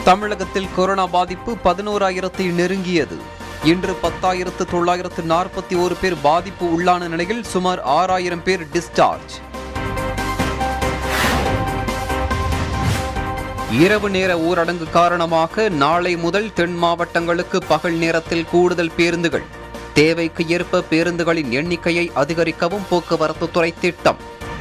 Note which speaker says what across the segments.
Speaker 1: தமிழகத்தில் கொரோனா பாதிப்பு பதினோராயிரத்தை நெருங்கியது இன்று பத்தாயிரத்து தொள்ளாயிரத்து நாற்பத்தி ஒரு பேர் பாதிப்பு உள்ளான நிலையில் சுமார் ஆறாயிரம் பேர் டிஸ்சார்ஜ் இரவு நேர ஊரடங்கு காரணமாக நாளை முதல் தென் மாவட்டங்களுக்கு பகல் நேரத்தில் கூடுதல் பேருந்துகள் தேவைக்கு ஏற்ப பேருந்துகளின் எண்ணிக்கையை அதிகரிக்கவும் போக்குவரத்து துறை திட்டம்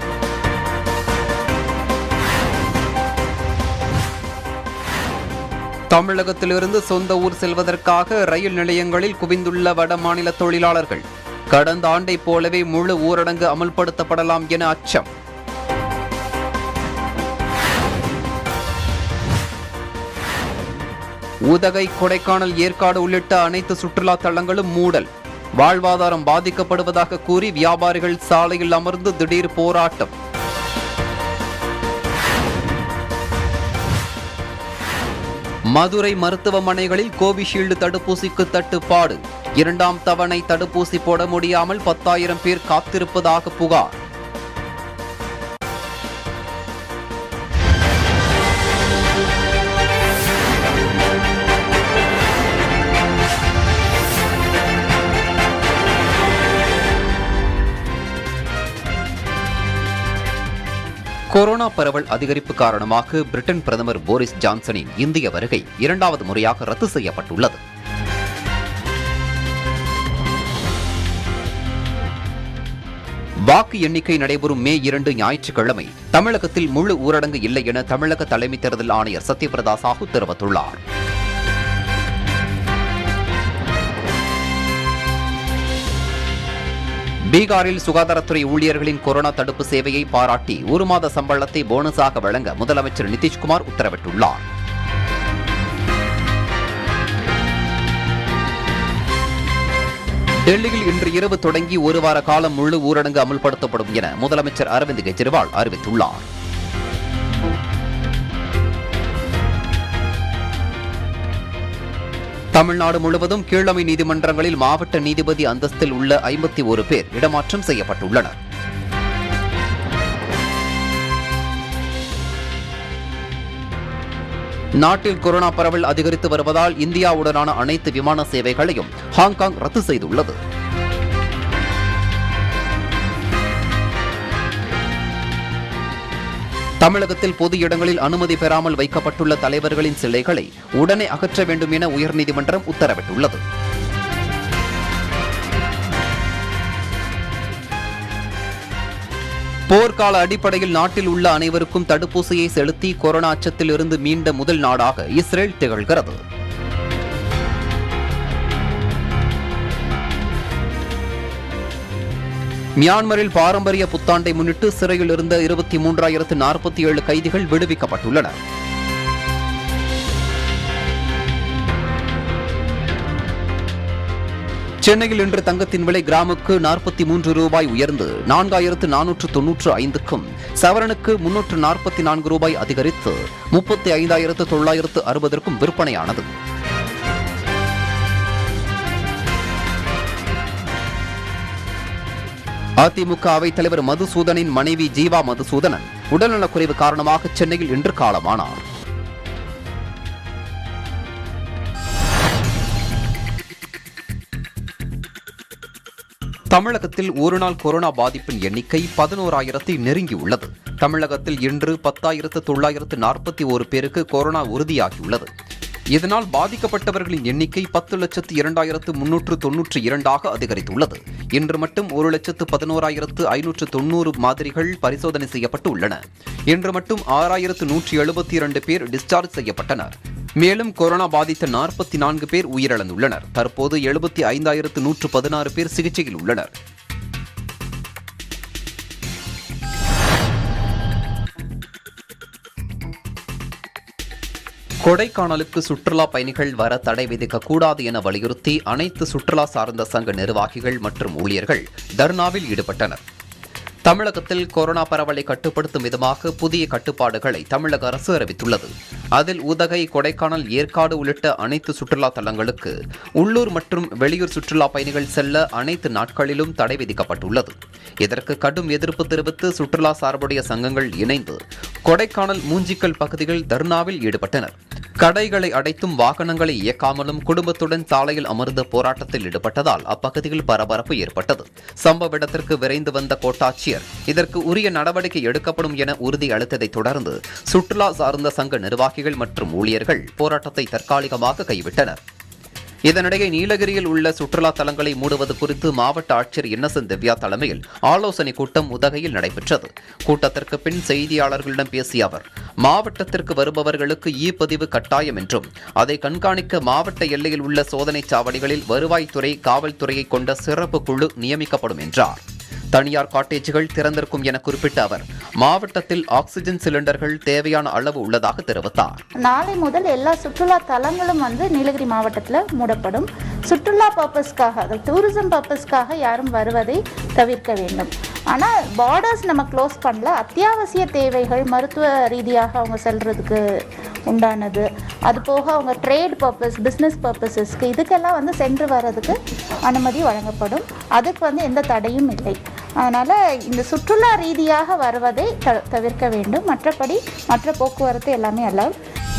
Speaker 1: தமிழகத்திலிருந்து சொந்த ஊர் செல்வதற்காக ரயில் நிலையங்களில் குவிந்துள்ள வட மாநில தொழிலாளர்கள் கடந்த ஆண்டைப் போலவே முழு ஊரடங்கு அமல்படுத்தப்படலாம் என அச்சம் உதகை கொடைக்கானல் ஏற்காடு உள்ளிட்ட அனைத்து சுற்றுலா தலங்களும் மூடல் வாழ்வாதாரம் பாதிக்கப்படுவதாக கூறி வியாபாரிகள் சாலையில் அமர்ந்து திடீர் போராட்டம் மதுரை மருத்துவமனைகளில் கோவிஷீல்டு தடுப்பூசிக்கு தட்டுப்பாடு இரண்டாம் தவணை தடுப்பூசி போட முடியாமல் பத்தாயிரம் பேர் காத்திருப்பதாக புகார் கொரோனா பரவல் அதிகரிப்பு காரணமாக பிரிட்டன் பிரதமர் போரிஸ் ஜான்சனின் இந்திய வருகை இரண்டாவது முறையாக ரத்து செய்யப்பட்டுள்ளது வாக்கு எண்ணிக்கை நடைபெறும் மே இரண்டு ஞாயிற்றுக்கிழமை தமிழகத்தில் முழு ஊரடங்கு இல்லை என தமிழக தலைமை தேர்தல் ஆணையர் சத்யபிரதா சாஹூ தெரிவித்துள்ளார் பீகாரில் சுகாதாரத்துறை ஊழியர்களின் கொரோனா தடுப்பு சேவையை பாராட்டி ஒரு மாத சம்பளத்தை போனஸாக வழங்க முதலமைச்சர் நிதிஷ்குமார் உத்தரவிட்டுள்ளார் டெல்லியில் இன்று இரவு தொடங்கி ஒரு வார காலம் முழு ஊரடங்கு அமல்படுத்தப்படும் என முதலமைச்சர் அரவிந்த் கெஜ்ரிவால் அறிவித்துள்ளார் தமிழ்நாடு முழுவதும் கீழமை நீதிமன்றங்களில் மாவட்ட நீதிபதி அந்தஸ்தில் உள்ள ஐம்பத்தி ஒரு பேர் இடமாற்றம் செய்யப்பட்டுள்ளனர் நாட்டில் கொரோனா பரவல் அதிகரித்து வருவதால் இந்தியாவுடனான அனைத்து விமான சேவைகளையும் ஹாங்காங் ரத்து செய்துள்ளது தமிழகத்தில் பொது இடங்களில் அனுமதி பெறாமல் வைக்கப்பட்டுள்ள தலைவர்களின் சிலைகளை உடனே அகற்ற வேண்டும் என உயர்நீதிமன்றம் உத்தரவிட்டுள்ளது போர்க்கால அடிப்படையில் நாட்டில் உள்ள அனைவருக்கும் தடுப்பூசியை செலுத்தி கொரோனா அச்சத்தில் இருந்து மீண்ட முதல் நாடாக இஸ்ரேல் திகழ்கிறது மியான்மரில் பாரம்பரிய புத்தாண்டை முன்னிட்டு சிறையில் இருந்த இருபத்தி மூன்றாயிரத்து நாற்பத்தி ஏழு கைதிகள் விடுவிக்கப்பட்டுள்ளனர் சென்னையில் இன்று தங்கத்தின் விலை கிராமுக்கு நாற்பத்தி மூன்று ரூபாய் உயர்ந்து நான்காயிரத்து நானூற்று தொன்னூற்று ஐந்துக்கும் சவரனுக்கு முன்னூற்று நாற்பத்தி நான்கு ரூபாய் அதிகரித்து முப்பத்தி ஐந்தாயிரத்து தொள்ளாயிரத்து அறுபதற்கும் விற்பனையானது அதிமுக அவைத்தலைவர் மதுசூதனின் மனைவி ஜீவா மதுசூதனன் உடல்நலக்குறைவு காரணமாக சென்னையில் இன்று காலமானார் தமிழகத்தில் ஒருநாள் கொரோனா பாதிப்பின் எண்ணிக்கை பதினோராயிரத்தை நெருங்கியுள்ளது தமிழகத்தில் இன்று பத்தாயிரத்து தொள்ளாயிரத்து நாற்பத்தி ஒரு பேருக்கு கொரோனா உறுதியாகியுள்ளது இதனால் பாதிக்கப்பட்டவர்களின் எண்ணிக்கை பத்து லட்சத்து இரண்டாயிரத்து முன்னூற்று தொன்னூற்று இரண்டாக அதிகரித்துள்ளது இன்று மட்டும் ஒரு லட்சத்து பதினோராயிரத்து ஐநூற்று தொண்ணூறு மாதிரிகள் பரிசோதனை செய்யப்பட்டு உள்ளன இன்று மட்டும் ஆறாயிரத்து நூற்றி எழுபத்தி இரண்டு பேர் டிஸ்சார்ஜ் செய்யப்பட்டனர் மேலும் கொரோனா பாதித்த நாற்பத்தி நான்கு பேர் உயிரிழந்துள்ளனர் தற்போது எழுபத்தி ஐந்தாயிரத்து நூற்று பதினாறு பேர் சிகிச்சையில் உள்ளனர் கொடைக்கானலுக்கு சுற்றுலா பயணிகள் வர தடை விதிக்க கூடாது என வலியுறுத்தி அனைத்து சுற்றுலா சார்ந்த சங்க நிர்வாகிகள் மற்றும் ஊழியர்கள் தர்ணாவில் ஈடுபட்டனர் தமிழகத்தில் கொரோனா பரவலை கட்டுப்படுத்தும் விதமாக புதிய கட்டுப்பாடுகளை தமிழக அரசு அறிவித்துள்ளது அதில் உதகை கொடைக்கானல் ஏற்காடு உள்ளிட்ட அனைத்து சுற்றுலா தலங்களுக்கு உள்ளூர் மற்றும் வெளியூர் சுற்றுலா பயணிகள் செல்ல அனைத்து நாட்களிலும் தடை விதிக்கப்பட்டுள்ளது இதற்கு கடும் எதிர்ப்பு தெரிவித்து சுற்றுலா சார்புடைய சங்கங்கள் இணைந்து கொடைக்கானல் மூஞ்சிக்கல் பகுதியில் தர்ணாவில் ஈடுபட்டனர் கடைகளை அடைத்தும் வாகனங்களை இயக்காமலும் குடும்பத்துடன் சாலையில் அமர்ந்து போராட்டத்தில் ஈடுபட்டதால் அப்பகுதியில் பரபரப்பு ஏற்பட்டது சம்பவ இடத்திற்கு விரைந்து வந்த கோட்டாட்சியர் இதற்கு உரிய நடவடிக்கை எடுக்கப்படும் என உறுதி அளித்ததைத் தொடர்ந்து சுற்றுலா சார்ந்த சங்க நிர்வாகிகள் மற்றும் ஊழியர்கள் போராட்டத்தை தற்காலிகமாக கைவிட்டனர் இதனிடையே நீலகிரியில் உள்ள சுற்றுலா தலங்களை மூடுவது குறித்து மாவட்ட ஆட்சியர் இன்னசென்ட் திவ்யா தலைமையில் ஆலோசனை கூட்டம் உதகையில் நடைபெற்றது கூட்டத்திற்கு பின் செய்தியாளர்களிடம் பேசிய அவர் மாவட்டத்திற்கு வருபவர்களுக்கு இ பதிவு கட்டாயம் என்றும் அதை கண்காணிக்க மாவட்ட எல்லையில் உள்ள சோதனைச் சாவடிகளில் வருவாய்த்துறை காவல்துறையை கொண்ட சிறப்பு குழு நியமிக்கப்படும் என்றார் தனியார் காட்டேஜுகள் திறந்திருக்கும் என குறிப்பிட்ட அவர் மாவட்டத்தில் ஆக்ஸிஜன் சிலிண்டர்கள் தேவையான அளவு உள்ளதாக தெரிவித்தார்
Speaker 2: நாளை முதல் எல்லா சுற்றுலா தலங்களும் வந்து நீலகிரி மாவட்டத்தில் மூடப்படும் சுற்றுலா பர்பஸ்க்காக அதாவது டூரிசம் பர்பஸ்க்காக யாரும் வருவதை தவிர்க்க வேண்டும் ஆனால் பார்டர்ஸ் நம்ம க்ளோஸ் பண்ணல அத்தியாவசிய தேவைகள் மருத்துவ ரீதியாக அவங்க செல்றதுக்கு உண்டானது அது போக அவங்க ட்ரேட் பர்பஸ் பிஸ்னஸ் பர்பஸஸ்க்கு இதுக்கெல்லாம் வந்து சென்று வர்றதுக்கு அனுமதி வழங்கப்படும் அதுக்கு வந்து எந்த தடையும் இல்லை அதனால் இந்த சுற்றுலா ரீதியாக வருவதை த தவிர்க்க வேண்டும் மற்றபடி மற்ற போக்குவரத்து எல்லாமே அலவுட்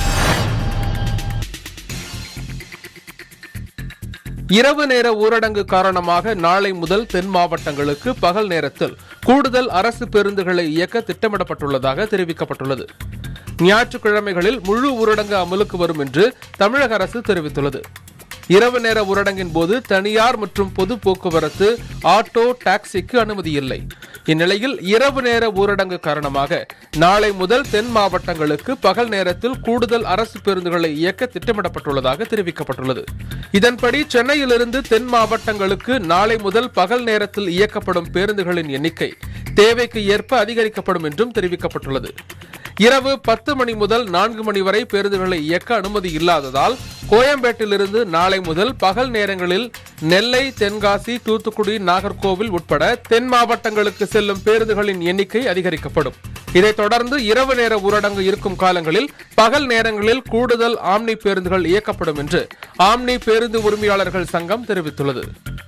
Speaker 3: இரவு நேர ஊரடங்கு காரணமாக நாளை முதல் தென் மாவட்டங்களுக்கு பகல் நேரத்தில் கூடுதல் அரசு பேருந்துகளை இயக்க திட்டமிடப்பட்டுள்ளதாக தெரிவிக்கப்பட்டுள்ளது ஞாயிற்றுக்கிழமைகளில் முழு ஊரடங்கு அமலுக்கு வரும் என்று தமிழக அரசு தெரிவித்துள்ளது இரவு நேர ஊரடங்கின் போது தனியார் மற்றும் பொது போக்குவரத்து ஆட்டோ டாக்ஸிக்கு அனுமதி இல்லை இந்நிலையில் இரவு நேர ஊரடங்கு காரணமாக நாளை முதல் தென் மாவட்டங்களுக்கு பகல் நேரத்தில் கூடுதல் அரசு பேருந்துகளை இயக்க திட்டமிடப்பட்டுள்ளதாக தெரிவிக்கப்பட்டுள்ளது இதன்படி சென்னையிலிருந்து தென் மாவட்டங்களுக்கு நாளை முதல் பகல் நேரத்தில் இயக்கப்படும் பேருந்துகளின் எண்ணிக்கை தேவைக்கு ஏற்ப அதிகரிக்கப்படும் என்றும் தெரிவிக்கப்பட்டுள்ளது இரவு பத்து மணி முதல் நான்கு மணி வரை பேருந்துகளை இயக்க அனுமதி இல்லாததால் கோயம்பேட்டிலிருந்து நாளை முதல் பகல் நேரங்களில் நெல்லை தென்காசி தூத்துக்குடி நாகர்கோவில் உட்பட தென் மாவட்டங்களுக்கு செல்லும் பேருந்துகளின் எண்ணிக்கை அதிகரிக்கப்படும் இதைத் தொடர்ந்து இரவு நேர ஊரடங்கு இருக்கும் காலங்களில் பகல் நேரங்களில் கூடுதல் ஆம்னி பேருந்துகள் இயக்கப்படும் என்று ஆம்னி பேருந்து உரிமையாளர்கள் சங்கம் தெரிவித்துள்ளது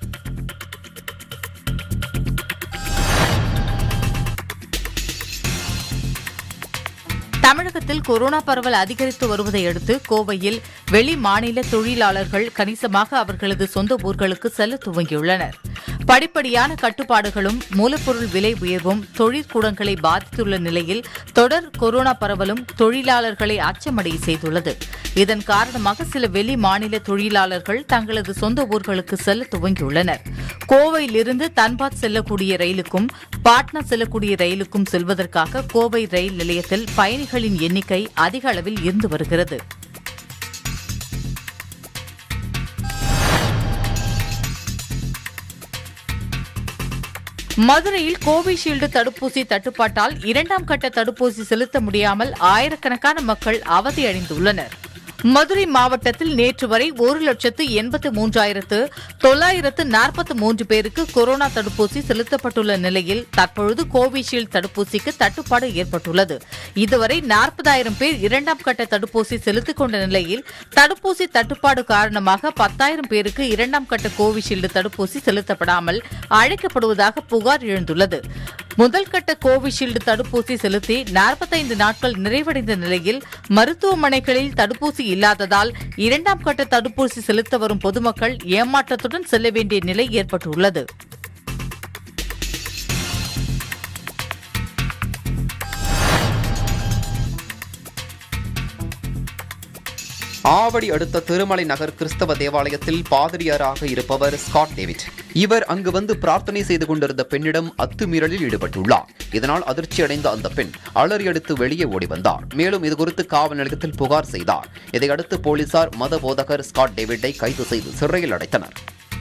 Speaker 4: தமிழகத்தில் கொரோனா பரவல் அதிகரித்து வருவதை அடுத்து கோவையில் வெளி மாநில தொழிலாளர்கள் கணிசமாக அவர்களது சொந்த ஊர்களுக்கு செல்ல துவங்கியுள்ளனர் படிப்படியான கட்டுப்பாடுகளும் மூலப்பொருள் விலை உயர்வும் தொழிற்கூடங்களை பாதித்துள்ள நிலையில் தொடர் கொரோனா பரவலும் தொழிலாளர்களை அச்சமடைய செய்துள்ளது இதன் காரணமாக சில வெளி மாநில தொழிலாளர்கள் தங்களது சொந்த ஊர்களுக்கு செல்ல துவங்கியுள்ளனர் கோவையிலிருந்து தன்பாத் செல்லக்கூடிய ரயிலுக்கும் பாட்னா செல்லக்கூடிய ரயிலுக்கும் செல்வதற்காக கோவை ரயில் நிலையத்தில் பயணிகளின் எண்ணிக்கை அதிக அளவில் இருந்து வருகிறது மதுரையில் கோவிஷீல்டு தடுப்பூசி தட்டுப்பாட்டால் இரண்டாம் கட்ட தடுப்பூசி செலுத்த முடியாமல் ஆயிரக்கணக்கான மக்கள் அவதியடைந்துள்ளனர் மதுரை மாவட்டத்தில் நேற்று வரை ஒரு லட்சத்து எண்பத்து மூன்றாயிரத்து தொள்ளாயிரத்து நாற்பத்தி மூன்று பேருக்கு கொரோனா தடுப்பூசி செலுத்தப்பட்டுள்ள நிலையில் தற்பொழுது கோவிஷீல்டு தடுப்பூசிக்கு தட்டுப்பாடு ஏற்பட்டுள்ளது இதுவரை நாற்பதாயிரம் பேர் இரண்டாம் கட்ட தடுப்பூசி செலுத்திக் கொண்ட நிலையில் தடுப்பூசி தட்டுப்பாடு காரணமாக பத்தாயிரம் பேருக்கு இரண்டாம் கட்ட கோவிஷீல்டு தடுப்பூசி செலுத்தப்படாமல் அழைக்கப்படுவதாக புகார் எழுந்துள்ளது முதல் கட்ட கோவிஷீல்டு தடுப்பூசி செலுத்தி நாற்பத்தைந்து நாட்கள் நிறைவடைந்த நிலையில் மருத்துவமனைகளில் தடுப்பூசி இல்லாததால் இரண்டாம் கட்ட தடுப்பூசி செலுத்த வரும் பொதுமக்கள் ஏமாற்றத்துடன் செல்ல வேண்டிய நிலை ஏற்பட்டுள்ளது
Speaker 1: ஆவடி அடுத்த திருமலை நகர் கிறிஸ்தவ தேவாலயத்தில் பாதிரியாராக இருப்பவர் ஸ்காட் டேவிட் இவர் அங்கு வந்து பிரார்த்தனை செய்து கொண்டிருந்த பெண்ணிடம் அத்துமீறலில் ஈடுபட்டுள்ளார் இதனால் அதிர்ச்சியடைந்த அந்த பெண் அலறியடித்து வெளியே ஓடி வந்தார் மேலும் இதுகுறித்து காவல் நிலையத்தில் புகார் செய்தார் இதையடுத்து போலீசார் மத போதகர் ஸ்காட் டேவிட்டை கைது செய்து சிறையில் அடைத்தனர்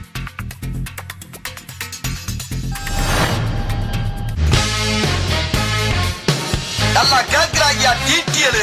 Speaker 5: நல்லா கேக்குறாங்க டீட்டியலு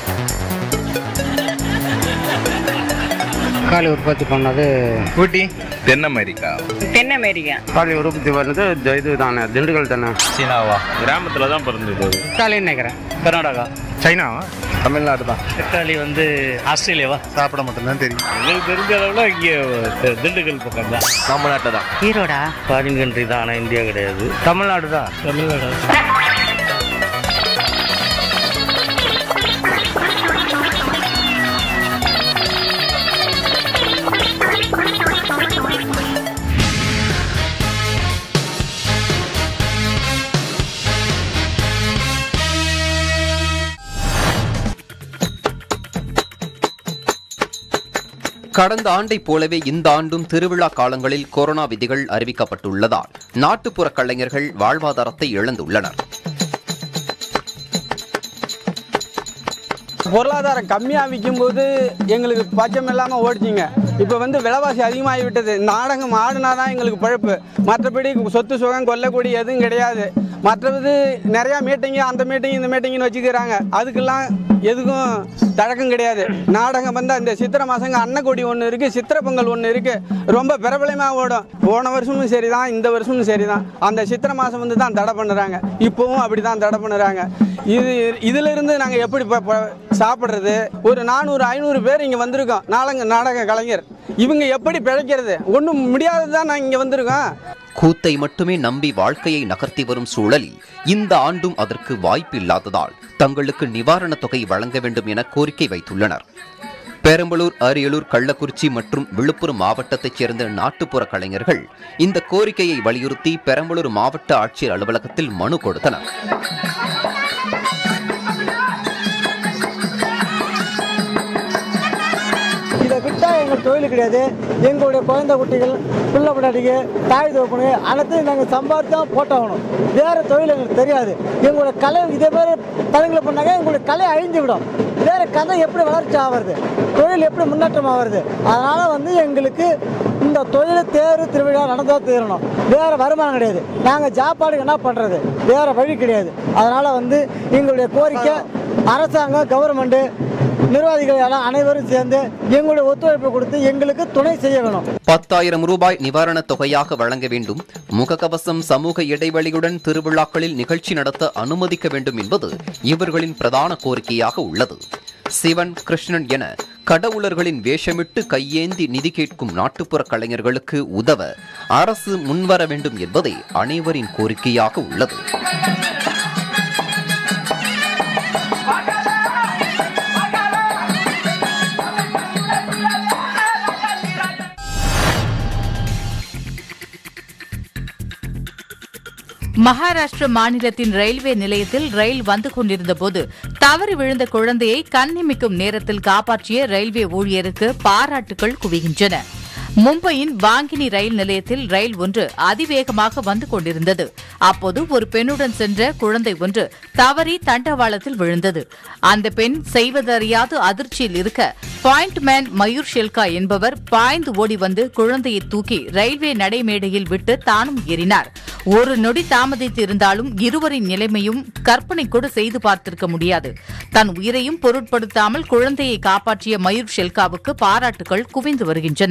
Speaker 6: தக்காளி உற்பத்தி பண்ணது
Speaker 7: ஊட்டி
Speaker 6: தென் அமெரிக்கா
Speaker 7: தென் அமெரிக்கா
Speaker 8: தக்காளி உற்பத்தி பண்ணது இது- இது தானே திண்டுக்கல் தானே
Speaker 6: சீனாவா கிராமத்தில் தான் பிறந்தது
Speaker 8: தக்காளின்னு நினைக்கிறேன்
Speaker 7: கர்நாடகா
Speaker 8: சைனாவா
Speaker 6: தமிழ்நாடு தான்
Speaker 7: தக்காளி வந்து ஆஸ்திரேலியாவா
Speaker 8: சாப்பிட மட்டும்தான் தெரியும்
Speaker 6: எங்களுக்கு தெரிஞ்ச அளவில் இங்கே திண்டுக்கல் பக்கம் தான் நம்ம நாட்டில் தான்
Speaker 7: ஈரோடா
Speaker 8: ஃபாரின் கண்ட்ரி தான் ஆனால் இந்தியா கிடையாது தமிழ்நாடு தான்
Speaker 7: தமிழ்நாடு
Speaker 1: கடந்த ஆண்டைப் போலவே இந்த ஆண்டும் திருவிழா காலங்களில் கொரோனா விதிகள் அறிவிக்கப்பட்டுள்ளதால் நாட்டுப்புற கலைஞர்கள் வாழ்வாதாரத்தை இழந்துள்ளனர்
Speaker 9: பொருளாதாரம் கம்மியாக விற்கும்போது எங்களுக்கு பச்சம் இல்லாமல் ஓடிச்சிங்க இப்போ வந்து விலைவாசி அதிகமாகி விட்டது நாடகம் ஆடினா தான் எங்களுக்கு பழப்பு மற்றபடி சொத்து சுகம் கொல்லக்கூடி எதுவும் கிடையாது மற்றது நிறையா மீட்டிங்கு அந்த மீட்டிங் இந்த மீட்டிங்னு வச்சுக்கிறாங்க அதுக்கெல்லாம் எதுக்கும் தழக்கம் கிடையாது நாடகம் வந்து அந்த சித்திரை மாதங்க அன்னக்கொடி ஒன்று இருக்குது சித்திரை பொங்கல் ஒன்று இருக்குது ரொம்ப பிரபலமாக ஓடும் போன வருஷமும் சரி தான் இந்த வருஷமும் சரி தான் அந்த சித்திரை மாதம் வந்து தான் தடை பண்ணுறாங்க இப்போவும் அப்படி தான் தடை பண்ணுறாங்க இது இதிலிருந்து நாங்கள் எப்படி இப்போ இப்போ சாப்பிட்றது ஒரு நானூறு ஐநூறு பேர் இங்கே வந்திருக்கோம் நாடக நாடக கலைஞர் இவங்க எப்படி பிழைக்கிறது ஒன்றும் முடியாதது தான் நாங்கள் இங்கே வந்திருக்கோம்
Speaker 1: கூத்தை மட்டுமே நம்பி வாழ்க்கையை நகர்த்தி வரும் சூழலில் இந்த ஆண்டும் அதற்கு வாய்ப்பு இல்லாததால் தங்களுக்கு நிவாரணத் தொகை வழங்க வேண்டும் என கோரிக்கை வைத்துள்ளனர் பெரம்பலூர் அரியலூர் கள்ளக்குறிச்சி மற்றும் விழுப்புரம் மாவட்டத்தைச் சேர்ந்த நாட்டுப்புற கலைஞர்கள் இந்த கோரிக்கையை வலியுறுத்தி பெரம்பலூர் மாவட்ட ஆட்சியர் அலுவலகத்தில் மனு கொடுத்தனர்
Speaker 10: இதை விட்டால் எங்கள் தொழில் கிடையாது எங்களுடைய குழந்தை குட்டிகள் பிள்ளை பிள்ளாட்டிக்கு தாய் தோப்பனு அனைத்தையும் நாங்கள் சம்பாதிச்சு தான் போட்டாகணும் வேறு தொழில் எங்களுக்கு தெரியாது எங்களுடைய கலை இதே மாதிரி தலைங்களை பண்ணாங்க எங்களுடைய கலை அழிஞ்சு விடும் வேறு கதை எப்படி வளர்ச்சி ஆகிறது தொழில் எப்படி முன்னேற்றம் ஆகிறது அதனால் வந்து எங்களுக்கு இந்த தொழில் தேர் திருவிழா நடந்தால் தீரணும் வேறு வருமானம் கிடையாது நாங்கள் சாப்பாடு என்ன பண்ணுறது வேறு வழி கிடையாது அதனால் வந்து எங்களுடைய கோரிக்கை அரசாங்கம் கவர்மெண்ட்டு நிர்வாகிகள் எல்லாம் அனைவரும் சேர்ந்து எங்களுடைய ஒத்துழைப்பு கொடுத்து எங்களுக்கு துணை செய்ய வேணும்
Speaker 1: பத்தாயிரம் ரூபாய் நிவாரணத் தொகையாக வழங்க வேண்டும் முகக்கவசம் சமூக இடைவெளியுடன் திருவிழாக்களில் நிகழ்ச்சி நடத்த அனுமதிக்க வேண்டும் என்பது இவர்களின் பிரதான கோரிக்கையாக உள்ளது சிவன் கிருஷ்ணன் என கடவுளர்களின் வேஷமிட்டு கையேந்தி நிதி கேட்கும் நாட்டுப்புற கலைஞர்களுக்கு உதவ அரசு முன்வர வேண்டும் என்பதே அனைவரின் கோரிக்கையாக உள்ளது
Speaker 4: மகாராஷ்டிர மாநிலத்தின் ரயில்வே நிலையத்தில் ரயில் வந்து கொண்டிருந்த போது தவறி விழுந்த குழந்தையை கண்ணிமிக்கும் நேரத்தில் காப்பாற்றிய ரயில்வே ஊழியருக்கு பாராட்டுகள் குவிகின்றன மும்பையின் வாங்கினி ரயில் நிலையத்தில் ரயில் ஒன்று அதிவேகமாக வந்து கொண்டிருந்தது அப்போது ஒரு பெண்ணுடன் சென்ற குழந்தை ஒன்று தவறி தண்டவாளத்தில் விழுந்தது அந்த பெண் செய்வதறியாது அதிர்ச்சியில் இருக்க பாயிண்ட் மேன் மயூர் ஷெல்கா என்பவர் பாய்ந்து ஓடி வந்து குழந்தையை தூக்கி ரயில்வே நடைமேடையில் விட்டு தானும் ஏறினார் ஒரு நொடி தாமதித்து இருந்தாலும் இருவரின் நிலைமையும் கற்பனை கூட செய்து பார்த்திருக்க முடியாது தன் உயிரையும் பொருட்படுத்தாமல் குழந்தையை காப்பாற்றிய மயூர் ஷெல்காவுக்கு பாராட்டுகள் குவிந்து வருகின்றன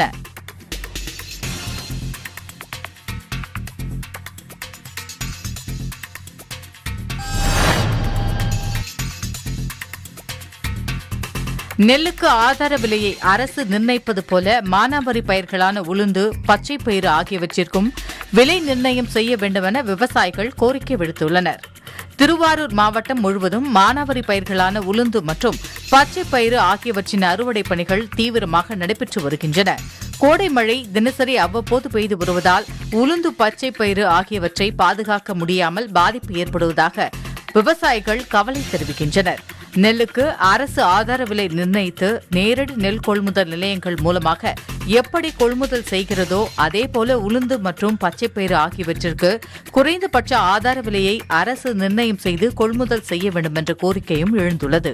Speaker 4: நெல்லுக்கு ஆதார விலையை அரசு நிர்ணயிப்பது போல மானாவாரி பயிர்களான உளுந்து பச்சை பயிறு ஆகியவற்றிற்கும் விலை நிர்ணயம் செய்ய வேண்டுமென விவசாயிகள் கோரிக்கை விடுத்துள்ளனர் திருவாரூர் மாவட்டம் முழுவதும் மானாவாரி பயிர்களான உளுந்து மற்றும் பச்சை பயிறு ஆகியவற்றின் அறுவடை பணிகள் தீவிரமாக நடைபெற்று வருகின்றன கோடை மழை தினசரி அவ்வப்போது பெய்து வருவதால் உளுந்து பச்சை பயிறு ஆகியவற்றை பாதுகாக்க முடியாமல் பாதிப்பு ஏற்படுவதாக விவசாயிகள் கவலை தெரிவிக்கின்றனர் நெல்லுக்கு அரசு ஆதார விலை நிர்ணயித்து நேரடி நெல் கொள்முதல் நிலையங்கள் மூலமாக எப்படி கொள்முதல் செய்கிறதோ அதேபோல உளுந்து மற்றும் பச்சைப்பயிறு ஆகியவற்றிற்கு குறைந்தபட்ச ஆதார விலையை அரசு நிர்ணயம் செய்து கொள்முதல் செய்ய வேண்டும் என்ற கோரிக்கையும் எழுந்துள்ளது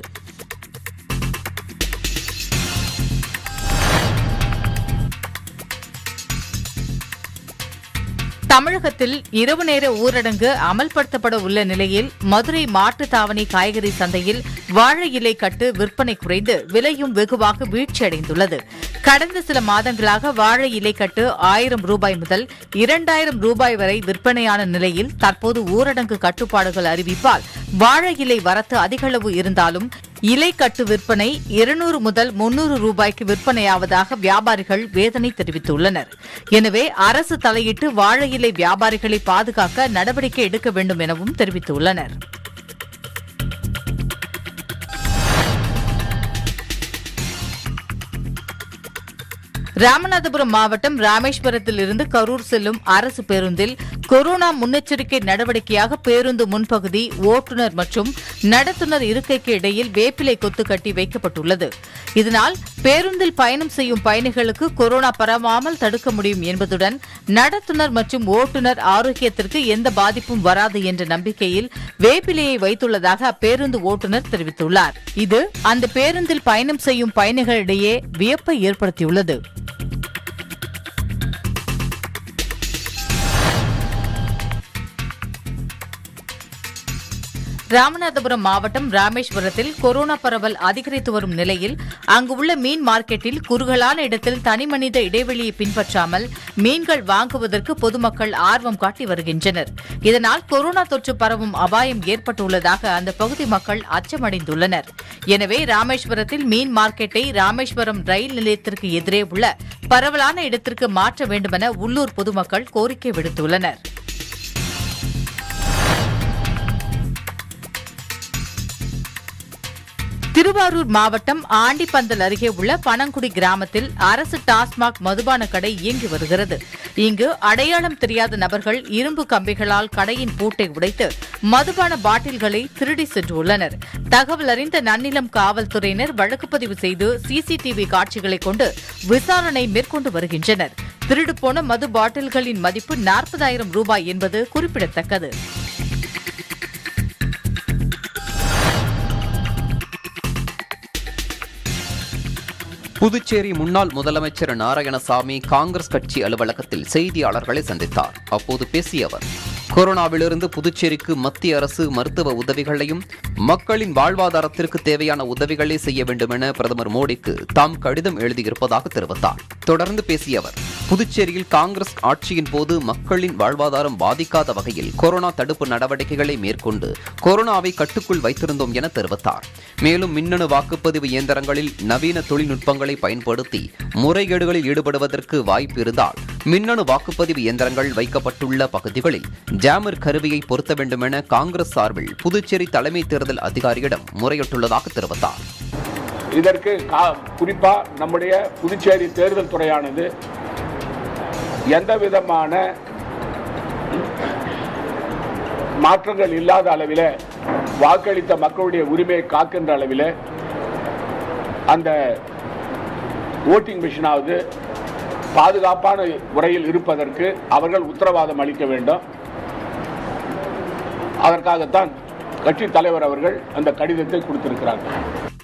Speaker 4: தமிழகத்தில் இரவு நேர ஊரடங்கு அமல்படுத்தப்பட உள்ள நிலையில் மதுரை மாட்டுத்தாவணி காய்கறி சந்தையில் வாழை இலை கட்டு விற்பனை குறைந்து விலையும் வெகுவாக வீழ்ச்சியடைந்துள்ளது கடந்த சில மாதங்களாக வாழை இலைக்கட்டு ஆயிரம் ரூபாய் முதல் இரண்டாயிரம் ரூபாய் வரை விற்பனையான நிலையில் தற்போது ஊரடங்கு கட்டுப்பாடுகள் அறிவிப்பால் வாழை இலை வரத்து அதிகளவு இருந்தாலும் இலைக்கட்டு விற்பனை இருநூறு முதல் முன்னூறு ரூபாய்க்கு விற்பனையாவதாக வியாபாரிகள் வேதனை தெரிவித்துள்ளனர் எனவே அரசு தலையிட்டு வாழை இலை வியாபாரிகளை பாதுகாக்க நடவடிக்கை எடுக்க வேண்டும் எனவும் தெரிவித்துள்ளனர் ராமநாதபுரம் மாவட்டம் ராமேஸ்வரத்தில் இருந்து கரூர் செல்லும் அரசு பேருந்தில் கொரோனா முன்னெச்சரிக்கை நடவடிக்கையாக பேருந்து முன்பகுதி ஓட்டுநர் மற்றும் நடத்துனர் இருக்கைக்கு இடையில் வேப்பிலை கொத்து கட்டி வைக்கப்பட்டுள்ளது இதனால் பேருந்தில் பயணம் செய்யும் பயணிகளுக்கு கொரோனா பரவாமல் தடுக்க முடியும் என்பதுடன் நடத்துனர் மற்றும் ஓட்டுநர் ஆரோக்கியத்திற்கு எந்த பாதிப்பும் வராது என்ற நம்பிக்கையில் வேப்பிலையை வைத்துள்ளதாக அப்பேருந்து ஓட்டுநர் தெரிவித்துள்ளார் இது அந்த பேருந்தில் பயணம் செய்யும் பயணிகளிடையே வியப்பை ஏற்படுத்தியுள்ளது ராமநாதபுரம் மாவட்டம் ராமேஸ்வரத்தில் கொரோனா பரவல் அதிகரித்து வரும் நிலையில் அங்கு உள்ள மீன் மார்க்கெட்டில் குறுகலான இடத்தில் தனிமனித இடைவெளியை பின்பற்றாமல் மீன்கள் வாங்குவதற்கு பொதுமக்கள் ஆர்வம் காட்டி வருகின்றனர் இதனால் கொரோனா தொற்று பரவும் அபாயம் ஏற்பட்டுள்ளதாக அந்த பகுதி மக்கள் அச்சமடைந்துள்ளனர் எனவே ராமேஸ்வரத்தில் மீன் மார்க்கெட்டை ராமேஸ்வரம் ரயில் நிலையத்திற்கு எதிரே உள்ள பரவலான இடத்திற்கு மாற்ற வேண்டுமென உள்ளூர் பொதுமக்கள் கோரிக்கை விடுத்துள்ளனர் திருவாரூர் மாவட்டம் ஆண்டிப்பந்தல் அருகே உள்ள பனங்குடி கிராமத்தில் அரசு டாஸ்மாக் மதுபான கடை இயங்கி வருகிறது இங்கு அடையாளம் தெரியாத நபர்கள் இரும்பு கம்பிகளால் கடையின் பூட்டை உடைத்து மதுபான பாட்டில்களை திருடி சென்றுள்ளனர் தகவல் அறிந்த நன்னிலம் காவல்துறையினர் வழக்கு பதிவு செய்து சிசிடிவி காட்சிகளை கொண்டு விசாரணை மேற்கொண்டு வருகின்றனர் திருடுபோன மது பாட்டில்களின் மதிப்பு நாற்பதாயிரம் ரூபாய் என்பது குறிப்பிடத்தக்கது
Speaker 1: புதுச்சேரி முன்னாள் முதலமைச்சர் நாராயணசாமி காங்கிரஸ் கட்சி அலுவலகத்தில் செய்தியாளர்களை சந்தித்தார் அப்போது பேசிய அவர் கொரோனாவிலிருந்து புதுச்சேரிக்கு மத்திய அரசு மருத்துவ உதவிகளையும் மக்களின் வாழ்வாதாரத்திற்கு தேவையான உதவிகளை செய்ய வேண்டும் என பிரதமர் மோடிக்கு தாம் கடிதம் எழுதியிருப்பதாக தெரிவித்தார் தொடர்ந்து பேசிய அவர் புதுச்சேரியில் காங்கிரஸ் ஆட்சியின் போது மக்களின் வாழ்வாதாரம் பாதிக்காத வகையில் கொரோனா தடுப்பு நடவடிக்கைகளை மேற்கொண்டு கொரோனாவை கட்டுக்குள் வைத்திருந்தோம் என தெரிவித்தார் மேலும் மின்னணு வாக்குப்பதிவு இயந்திரங்களில் நவீன தொழில்நுட்பங்களை பயன்படுத்தி முறைகேடுகளில் ஈடுபடுவதற்கு வாய்ப்பு இருந்தால் மின்னணு வாக்குப்பதிவு இயந்திரங்கள் வைக்கப்பட்டுள்ள பகுதிகளில் ஜாமர் கருவியை பொருத்த வேண்டும் என காங்கிரஸ் சார்பில் புதுச்சேரி தலைமை தேர்தல் அதிகாரியிடம் முறையிட்டுள்ளதாக தெரிவித்தார்
Speaker 11: இதற்கு கா- குறிப்பா நம்முடைய புதுச்சேரி தேர்தல் துறையானது எந்த விதமான மாற்றங்கள் இல்லாத அளவில் வாக்களித்த மக்களுடைய உரிமையை காக்கின்ற அளவில் அந்த ஓட்டிங் மிஷினாவது பாதுகாப்பான முறையில் இருப்பதற்கு அவர்கள் உத்தரவாதம் அளிக்க வேண்டும் அதற்காகத்தான் கட்சி தலைவர் அவர்கள் அந்த கடிதத்தை கொடுத்திருக்கிறார்கள்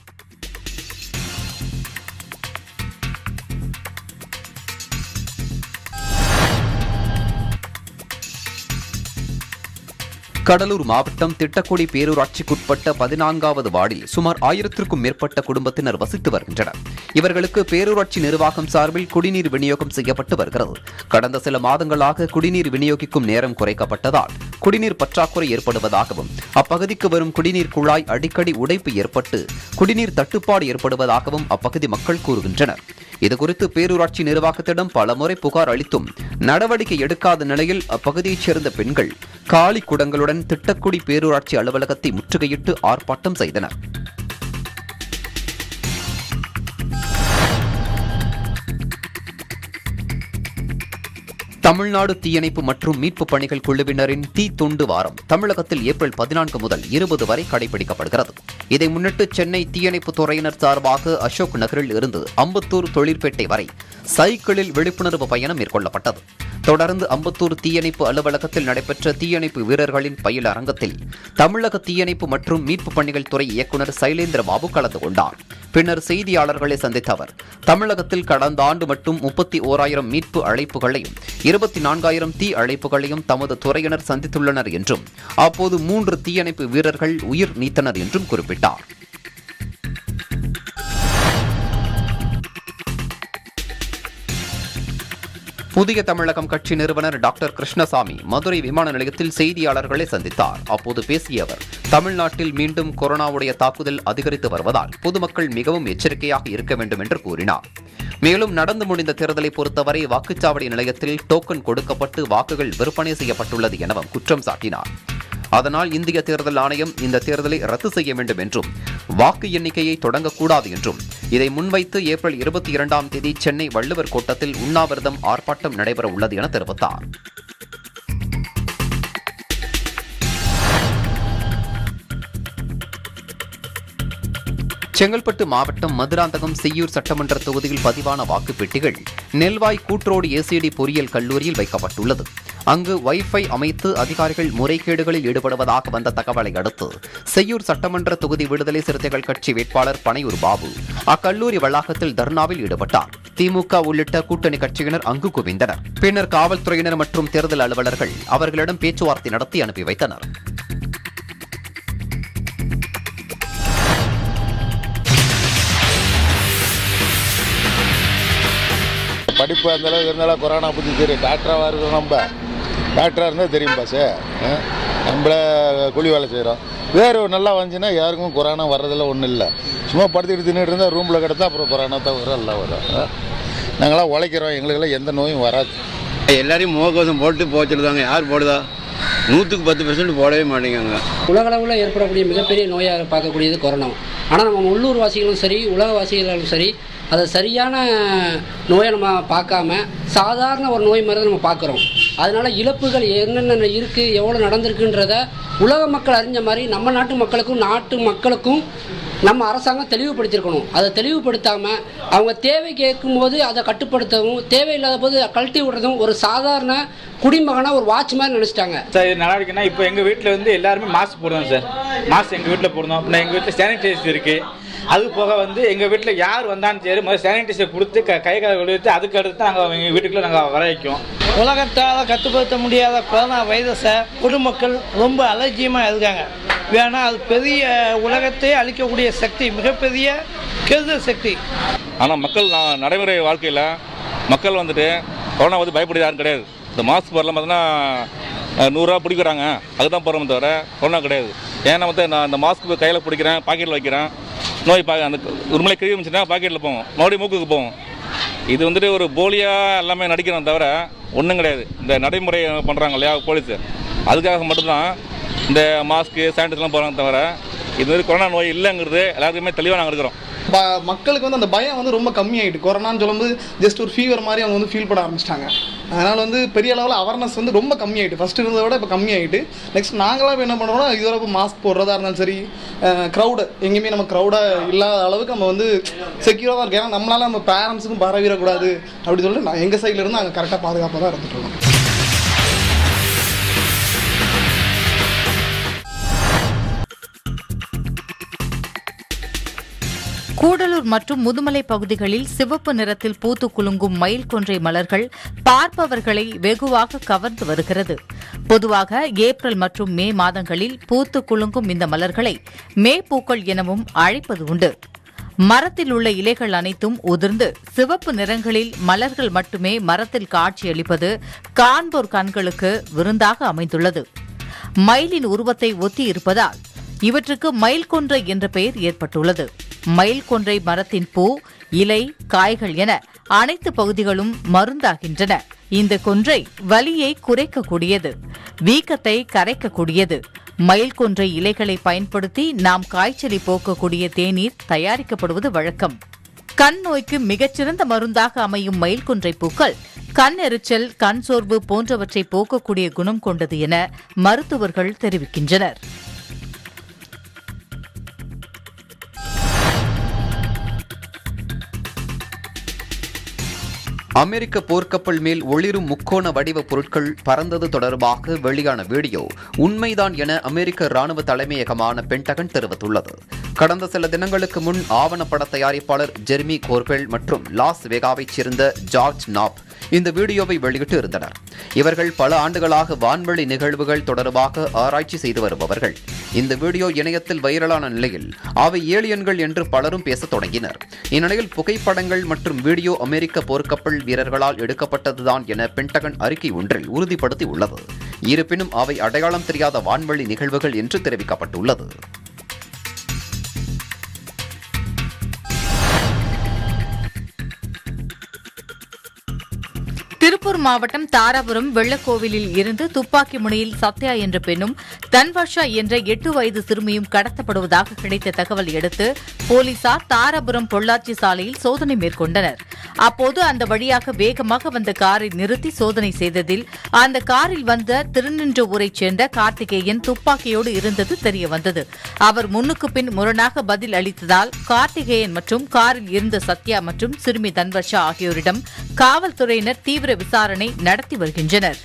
Speaker 1: கடலூர் மாவட்டம் திட்டக்குடி பேரூராட்சிக்குட்பட்ட பதினான்காவது வார்டில் சுமார் ஆயிரத்திற்கும் மேற்பட்ட குடும்பத்தினர் வசித்து வருகின்றனர் இவர்களுக்கு பேரூராட்சி நிர்வாகம் சார்பில் குடிநீர் விநியோகம் செய்யப்பட்டு வருகிறது கடந்த சில மாதங்களாக குடிநீர் விநியோகிக்கும் நேரம் குறைக்கப்பட்டதால் குடிநீர் பற்றாக்குறை ஏற்படுவதாகவும் அப்பகுதிக்கு வரும் குடிநீர் குழாய் அடிக்கடி உடைப்பு ஏற்பட்டு குடிநீர் தட்டுப்பாடு ஏற்படுவதாகவும் அப்பகுதி மக்கள் கூறுகின்றனர் இதுகுறித்து பேரூராட்சி நிர்வாகத்திடம் பலமுறை புகார் அளித்தும் நடவடிக்கை எடுக்காத நிலையில் அப்பகுதியைச் சேர்ந்த பெண்கள் காலி குடங்களுடன் திட்டக்குடி பேரூராட்சி அலுவலகத்தை முற்றுகையிட்டு ஆர்ப்பாட்டம் செய்தனர் தமிழ்நாடு தீயணைப்பு மற்றும் மீட்பு பணிகள் குழுவினரின் தீ துண்டு வாரம் தமிழகத்தில் ஏப்ரல் பதினான்கு முதல் இருபது வரை கடைபிடிக்கப்படுகிறது இதை முன்னிட்டு சென்னை தீயணைப்பு துறையினர் சார்பாக அசோக் நகரில் இருந்து அம்பத்தூர் தொழிற்பேட்டை வரை சைக்கிளில் விழிப்புணர்வு பயணம் மேற்கொள்ளப்பட்டது தொடர்ந்து அம்பத்தூர் தீயணைப்பு அலுவலகத்தில் நடைபெற்ற தீயணைப்பு வீரர்களின் பயில அரங்கத்தில் தமிழக தீயணைப்பு மற்றும் மீட்பு பணிகள் துறை இயக்குநர் சைலேந்திர பாபு கலந்து கொண்டார் பின்னர் செய்தியாளர்களை சந்தித்த அவர் தமிழகத்தில் கடந்த ஆண்டு மட்டும் முப்பத்தி ஓராயிரம் மீட்பு அழைப்புகளையும் இருபத்தி நான்காயிரம் தீ அழைப்புகளையும் தமது துறையினர் சந்தித்துள்ளனர் என்றும் அப்போது மூன்று தீயணைப்பு வீரர்கள் உயிர் நீத்தனர் என்றும் குறிப்பிட்டார் புதிய தமிழகம் கட்சி நிறுவனர் டாக்டர் கிருஷ்ணசாமி மதுரை விமான நிலையத்தில் செய்தியாளர்களை சந்தித்தார் அப்போது பேசிய அவர் தமிழ்நாட்டில் மீண்டும் கொரோனாவுடைய தாக்குதல் அதிகரித்து வருவதால் பொதுமக்கள் மிகவும் எச்சரிக்கையாக இருக்க வேண்டும் என்று கூறினார் மேலும் நடந்து முடிந்த தேர்தலை பொறுத்தவரை வாக்குச்சாவடி நிலையத்தில் டோக்கன் கொடுக்கப்பட்டு வாக்குகள் விற்பனை செய்யப்பட்டுள்ளது எனவும் குற்றம் சாட்டினார் அதனால் இந்திய தேர்தல் ஆணையம் இந்த தேர்தலை ரத்து செய்ய வேண்டும் என்றும் வாக்கு எண்ணிக்கையை தொடங்கக்கூடாது என்றும் இதை முன்வைத்து ஏப்ரல் இருபத்தி இரண்டாம் தேதி சென்னை வள்ளுவர் கோட்டத்தில் உண்ணாவிரதம் ஆர்ப்பாட்டம் நடைபெற உள்ளது என தெரிவித்தார் செங்கல்பட்டு மாவட்டம் மதுராந்தகம் செய்யூர் சட்டமன்ற தொகுதியில் பதிவான வாக்குப்பெட்டிகள் நெல்வாய் கூட்ரோடு ஏசிடி பொறியியல் கல்லூரியில் வைக்கப்பட்டுள்ளது அங்கு வைஃபை அமைத்து அதிகாரிகள் முறைகேடுகளில் ஈடுபடுவதாக வந்த தகவலை அடுத்து செய்யூர் சட்டமன்ற தொகுதி விடுதலை சிறுத்தைகள் கட்சி வேட்பாளர் பனையூர் பாபு அக்கல்லூரி வளாகத்தில் தர்ணாவில் ஈடுபட்டார் திமுக உள்ளிட்ட கூட்டணி கட்சியினர் அங்கு குவிந்தனர் பின்னர் காவல்துறையினர் மற்றும் தேர்தல் அலுவலர்கள் அவர்களிடம் பேச்சுவார்த்தை நடத்தி அனுப்பி வைத்தனர்
Speaker 12: படிப்பு அந்த அளவுக்கு இருந்தாலும் கொரோனா பற்றி தெரியும் டாக்டராக இருக்கணும் நம்ம டாக்டராக இருந்தால் தெரியும் பாஸ் நம்மள கூலி வேலை செய்கிறோம் வேறு நல்லா வந்துச்சுன்னா யாருக்கும் கொரோனா வர்றதில்ல ஒன்றும் இல்லை சும்மா படுத்துக்கிட்டு தின்னுட்டு இருந்தால் ரூமில் கிடத்தா அப்புறம் கொரோனா தான் வரும் எல்லாம் வரும் ஆ? நாங்களாம் உழைக்கிறோம் எங்களுக்கெல்லாம் எந்த நோயும் வராது
Speaker 13: எல்லாரையும் முகக்கவசம் போட்டு போச்சுருந்தாங்க யார் போடுதா நூற்றுக்கு பத்து பெர்சன்ட் போடவே மாட்டேங்காங்க
Speaker 14: உலகளவில் ஏற்படக்கூடிய மிகப்பெரிய நோயாக பார்க்கக்கூடியது கொரோனா ஆனால் நம்ம உள்ளூர் வாசிகளும் சரி உலகவாசிகளும் சரி அதை சரியான நோயை நம்ம பார்க்காம சாதாரண ஒரு நோய் மாதிரி தான் நம்ம பார்க்குறோம் அதனால இழப்புகள் என்னென்ன இருக்குது எவ்வளோ நடந்திருக்குன்றத உலக மக்கள் அறிஞ்ச மாதிரி நம்ம நாட்டு மக்களுக்கும் நாட்டு மக்களுக்கும் நம்ம அரசாங்கம் தெளிவுபடுத்தியிருக்கணும் அதை தெளிவுபடுத்தாமல் அவங்க தேவை கேட்கும்போது அதை கட்டுப்படுத்தவும் தேவையில்லாத போது கழட்டி விடுறதும் ஒரு சாதாரண குடிமகனாக ஒரு வாட்ச் மாதிரி நினச்சிட்டாங்க
Speaker 15: சார் இது நல்லா இருக்குன்னா இப்போ எங்கள் வீட்டில் வந்து எல்லாருமே மாஸ்க் போடுறோம் சார் மாஸ்க் எங்கள் வீட்டில் போடுறோம் அப்புறம் எங்கள் வீட்டில் சானிடைசர் இருக்குது அது போக வந்து எங்கள் வீட்டில் யார் வந்தாலும் சரி முதல்ல சானிடைசர் கொடுத்து க கை கால் கழுவிட்டு அதுக்கு அடுத்து நாங்கள் எங்கள் வீட்டுக்குள்ளே நாங்கள் வர வைக்கும்
Speaker 16: உலகத்தால் கட்டுப்படுத்த முடியாத கொரோனா வைரஸை பொதுமக்கள் ரொம்ப அலட்சியமாக இருக்காங்க வேணா அது பெரிய உலகத்தை அழிக்கக்கூடிய சக்தி மிகப்பெரிய கெடுதல் சக்தி
Speaker 17: ஆனால் மக்கள் நான் நடைமுறை வாழ்க்கையில் மக்கள் வந்துட்டு கொரோனா வந்து பயப்படுறது யாரும் கிடையாது இந்த மாஸ்க் போடலாம் பார்த்தீங்கன்னா நூறுரூவா பிடிக்கிறாங்க அதுதான் போகிறோம் தவிர கொரோனா கிடையாது ஏன்னா வந்து நான் அந்த மாஸ்க் கையில் பிடிக்கிறேன் பாக்கெட்டில் வைக்கிறேன் நோய் பா அந்த உண்மையிலே கிழி இருந்துச்சுன்னா பாக்கெட்டில் போகும் மறுபடியும் மூக்குக்கு போகும் இது வந்துட்டு ஒரு போலியாக எல்லாமே நடிக்கிறோம் தவிர ஒன்றும் கிடையாது இந்த நடைமுறை பண்ணுறாங்க இல்லையா போலீஸு அதுக்காக மட்டும்தான் இந்த மாஸ்க்கு சானிடைசர்லாம் போகிறாங்க தவிர இது மாதிரி கொரோனா நோய் இல்லைங்கிறது எல்லாருக்குமே தெளிவாக நாங்கள் இருக்கிறோம்
Speaker 18: ப- மக்களுக்கு வந்து அந்த பயம் வந்து ரொம்ப கம்மியாயிட்டு கொரோனான்னு சொல்லும்போது ஜஸ்ட் ஒரு ஃபீவர் மாதிரி அவங்க வந்து ஃபீல் பண்ண ஆரம்பிச்சிட்டாங்க அதனால் வந்து பெரிய அளவில் அவேர்னஸ் வந்து ரொம்ப கம்மியாயிட்டு ஃபர்ஸ்ட் இருந்ததை விட இப்போ கம்மியாயிட்டு நெக்ஸ்ட் நாங்களாம் இப்போ என்ன பண்ணுறோம்னா இதுவரை இப்போ மாஸ்க் போடுறதா இருந்தாலும் சரி க்ரௌடு எங்கேயுமே நம்ம க்ரௌடாக இல்லாத அளவுக்கு நம்ம வந்து செக்யூராக தான் இருக்கோம் ஏன்னா நம்மளால நம்ம பேரண்ட்ஸுக்கும் பரவிடக்கூடாது அப்படி சொல்லிட்டு நான் எங்கள் சைடில் இருந்து நாங்கள் கரெக்டாக பாதுகாப்பாக தான் இருந்துட்டு இருக்கோம்
Speaker 4: கூடலூர் மற்றும் முதுமலை பகுதிகளில் சிவப்பு நிறத்தில் பூத்து குலுங்கும் மயில் கொன்றை மலர்கள் பார்ப்பவர்களை வெகுவாக கவர்ந்து வருகிறது பொதுவாக ஏப்ரல் மற்றும் மே மாதங்களில் பூத்து குலுங்கும் இந்த மலர்களை மே பூக்கள் எனவும் அழைப்பது உண்டு மரத்தில் உள்ள இலைகள் அனைத்தும் உதிர்ந்து சிவப்பு நிறங்களில் மலர்கள் மட்டுமே மரத்தில் காட்சியளிப்பது காண்போர் கண்களுக்கு விருந்தாக அமைந்துள்ளது மயிலின் உருவத்தை ஒத்தி இருப்பதால் இவற்றுக்கு மயில் கொன்றை என்ற பெயர் ஏற்பட்டுள்ளது மயில் கொன்றை மரத்தின் பூ இலை காய்கள் என அனைத்து பகுதிகளும் மருந்தாகின்றன இந்த கொன்றை வலியை குறைக்கக்கூடியது வீக்கத்தை கரைக்கக்கூடியது மயில் கொன்றை இலைகளை பயன்படுத்தி நாம் காய்ச்சலை போக்கக்கூடிய தேநீர் தயாரிக்கப்படுவது வழக்கம் கண் நோய்க்கு மிகச்சிறந்த மருந்தாக அமையும் மயில் கொன்றை பூக்கள் கண் எரிச்சல் கண் சோர்வு போன்றவற்றை போக்கக்கூடிய குணம் கொண்டது என மருத்துவர்கள் தெரிவிக்கின்றனர்
Speaker 1: அமெரிக்க போர்க்கப்பல் மேல் ஒளிரும் முக்கோண வடிவ பொருட்கள் பறந்தது தொடர்பாக வெளியான வீடியோ உண்மைதான் என அமெரிக்க ராணுவ தலைமையகமான பென்டகன் தெரிவித்துள்ளது கடந்த சில தினங்களுக்கு முன் ஆவணப்பட தயாரிப்பாளர் ஜெர்மி கோர்பெல் மற்றும் லாஸ் வேகாவைச் சேர்ந்த ஜார்ஜ் நாப் இந்த வீடியோவை வெளியிட்டு இருந்தனர் இவர்கள் பல ஆண்டுகளாக வான்வெளி நிகழ்வுகள் தொடர்பாக ஆராய்ச்சி செய்து வருபவர்கள் இந்த வீடியோ இணையத்தில் வைரலான நிலையில் அவை ஏலியன்கள் என்று பலரும் பேசத் தொடங்கினர் இந்நிலையில் புகைப்படங்கள் மற்றும் வீடியோ அமெரிக்க போர்க்கப்பல் வீரர்களால் எடுக்கப்பட்டதுதான் என பென்டகன் அறிக்கை ஒன்றில் உறுதிப்படுத்தி உள்ளது இருப்பினும் அவை அடையாளம் தெரியாத வான்வெளி நிகழ்வுகள் என்று தெரிவிக்கப்பட்டுள்ளது
Speaker 4: திருப்பூர் மாவட்டம் தாராபுரம் வெள்ளக்கோவிலில் இருந்து துப்பாக்கி முனையில் சத்யா என்ற பெண்ணும் தன்வர்ஷா என்ற எட்டு வயது சிறுமியும் கடத்தப்படுவதாக கிடைத்த தகவல் அடுத்து போலீசார் தாராபுரம் பொள்ளாச்சி சாலையில் சோதனை மேற்கொண்டனர் அப்போது அந்த வழியாக வேகமாக வந்த காரை நிறுத்தி சோதனை செய்ததில் அந்த காரில் வந்த திருநின்ற ஊரைச் சேர்ந்த கார்த்திகேயன் துப்பாக்கியோடு இருந்தது தெரியவந்தது அவர் முன்னுக்கு பின் முரணாக பதில் அளித்ததால் கார்த்திகேயன் மற்றும் காரில் இருந்த சத்யா மற்றும் சிறுமி தன்வர்ஷா ஆகியோரிடம் காவல்துறையினர் தீவிர விசாரணை நடத்தி வருகின்றனர்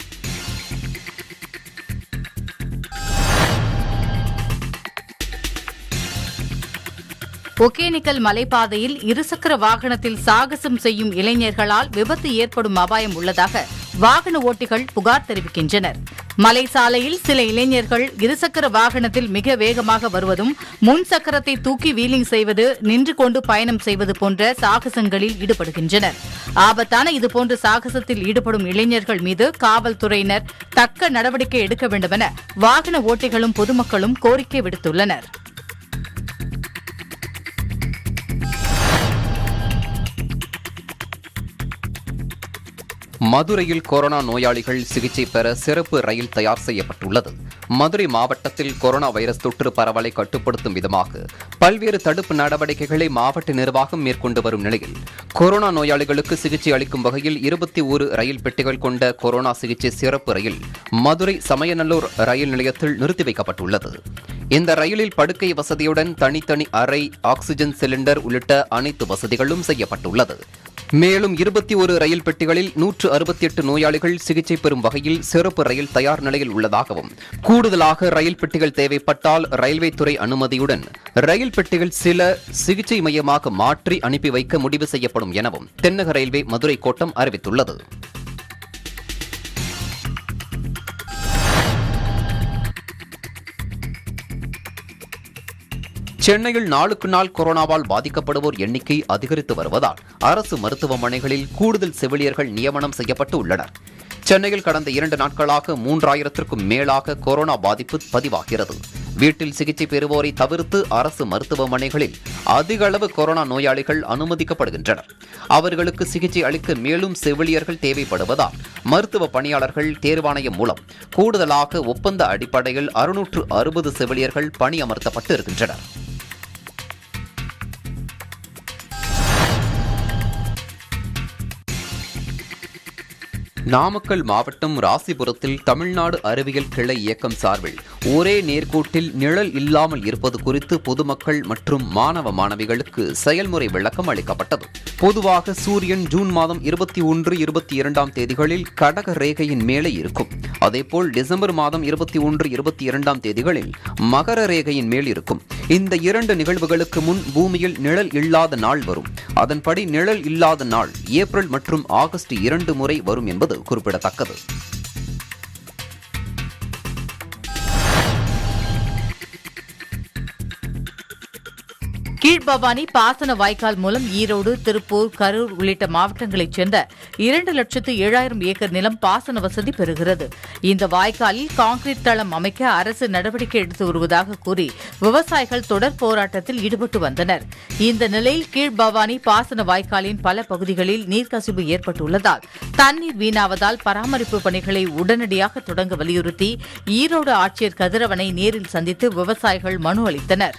Speaker 4: ஒகேனிக்கல் மலைப்பாதையில் இருசக்கர வாகனத்தில் சாகசம் செய்யும் இளைஞர்களால் விபத்து ஏற்படும் அபாயம் உள்ளதாக வாகன ஓட்டிகள் புகார் தெரிவிக்கின்றனர் மலை சாலையில் சில இளைஞர்கள் இருசக்கர வாகனத்தில் மிக வேகமாக வருவதும் முன் சக்கரத்தை தூக்கி வீலிங் செய்வது நின்று கொண்டு பயணம் செய்வது போன்ற சாகசங்களில் ஈடுபடுகின்றனர் ஆபத்தான இதுபோன்ற சாகசத்தில் ஈடுபடும் இளைஞர்கள் மீது காவல்துறையினர் தக்க நடவடிக்கை எடுக்க வேண்டுமென வாகன ஓட்டிகளும் பொதுமக்களும் கோரிக்கை விடுத்துள்ளனர்
Speaker 1: மதுரையில் கொரோனா நோயாளிகள் சிகிச்சை பெற சிறப்பு ரயில் தயார் செய்யப்பட்டுள்ளது மதுரை மாவட்டத்தில் கொரோனா வைரஸ் தொற்று பரவலை கட்டுப்படுத்தும் விதமாக பல்வேறு தடுப்பு நடவடிக்கைகளை மாவட்ட நிர்வாகம் மேற்கொண்டு வரும் நிலையில் கொரோனா நோயாளிகளுக்கு சிகிச்சை அளிக்கும் வகையில் இருபத்தி ஒரு ரயில் பெட்டிகள் கொண்ட கொரோனா சிகிச்சை சிறப்பு ரயில் மதுரை சமயநல்லூர் ரயில் நிலையத்தில் நிறுத்தி வைக்கப்பட்டுள்ளது இந்த ரயிலில் படுக்கை வசதியுடன் தனித்தனி அறை ஆக்ஸிஜன் சிலிண்டர் உள்ளிட்ட அனைத்து வசதிகளும் செய்யப்பட்டுள்ளது மேலும் இருபத்தி ஒரு ரயில் பெட்டிகளில் நூற்று அறுபத்தி எட்டு நோயாளிகள் சிகிச்சை பெறும் வகையில் சிறப்பு ரயில் தயார் நிலையில் உள்ளதாகவும் கூடுதலாக ரயில் பெட்டிகள் தேவைப்பட்டால் ரயில்வே துறை அனுமதியுடன் ரயில் பெட்டிகள் சில சிகிச்சை மையமாக மாற்றி அனுப்பி வைக்க முடிவு செய்யப்படும் எனவும் தென்னக ரயில்வே மதுரை கோட்டம் அறிவித்துள்ளது சென்னையில் நாளுக்கு நாள் கொரோனாவால் பாதிக்கப்படுவோர் எண்ணிக்கை அதிகரித்து வருவதால் அரசு மருத்துவமனைகளில் கூடுதல் செவிலியர்கள் நியமனம் செய்யப்பட்டு உள்ளனர் சென்னையில் கடந்த இரண்டு நாட்களாக மூன்றாயிரத்திற்கும் மேலாக கொரோனா பாதிப்பு பதிவாகிறது வீட்டில் சிகிச்சை பெறுவோரை தவிர்த்து அரசு மருத்துவமனைகளில் அதிக அளவு கொரோனா நோயாளிகள் அனுமதிக்கப்படுகின்றனர் அவர்களுக்கு சிகிச்சை அளிக்க மேலும் செவிலியர்கள் தேவைப்படுவதால் மருத்துவ பணியாளர்கள் தேர்வாணையம் மூலம் கூடுதலாக ஒப்பந்த அடிப்படையில் அறுநூற்று அறுபது செவிலியர்கள் பணியமர்த்தப்பட்டு இருக்கின்றனர் நாமக்கல் மாவட்டம் ராசிபுரத்தில் தமிழ்நாடு அறிவியல் கிளை இயக்கம் சார்பில் ஒரே நேர்கோட்டில் நிழல் இல்லாமல் இருப்பது குறித்து பொதுமக்கள் மற்றும் மாணவ மாணவிகளுக்கு செயல்முறை விளக்கம் அளிக்கப்பட்டது பொதுவாக சூரியன் ஜூன் மாதம் இருபத்தி ஒன்று இருபத்தி இரண்டாம் தேதிகளில் கடக ரேகையின் மேலே இருக்கும் அதேபோல் டிசம்பர் மாதம் இருபத்தி ஒன்று இருபத்தி இரண்டாம் தேதிகளில் மகர ரேகையின் மேல் இருக்கும் இந்த இரண்டு நிகழ்வுகளுக்கு முன் பூமியில் நிழல் இல்லாத நாள் வரும் அதன்படி நிழல் இல்லாத நாள் ஏப்ரல் மற்றும் ஆகஸ்ட் இரண்டு முறை வரும் என்பது குறிப்பிடத்தக்கது
Speaker 4: கீழ்பவானி பாசன வாய்க்கால் மூலம் ஈரோடு திருப்பூர் கரூர் உள்ளிட்ட மாவட்டங்களைச் சேர்ந்த இரண்டு லட்சத்து ஏழாயிரம் ஏக்கர் நிலம் பாசன வசதி பெறுகிறது இந்த வாய்க்காலில் கான்கிரீட் தளம் அமைக்க அரசு நடவடிக்கை எடுத்து வருவதாக கூறி விவசாயிகள் தொடர் போராட்டத்தில் ஈடுபட்டு வந்தனர் இந்த நிலையில் கீழ்பவானி பாசன வாய்க்காலின் பல பகுதிகளில் நீர்க்கசிவு ஏற்பட்டுள்ளதால் தண்ணீர் வீணாவதால் பராமரிப்பு பணிகளை உடனடியாக தொடங்க வலியுறுத்தி ஈரோடு ஆட்சியர் கதிரவனை நேரில் சந்தித்து விவசாயிகள் மனு அளித்தனர்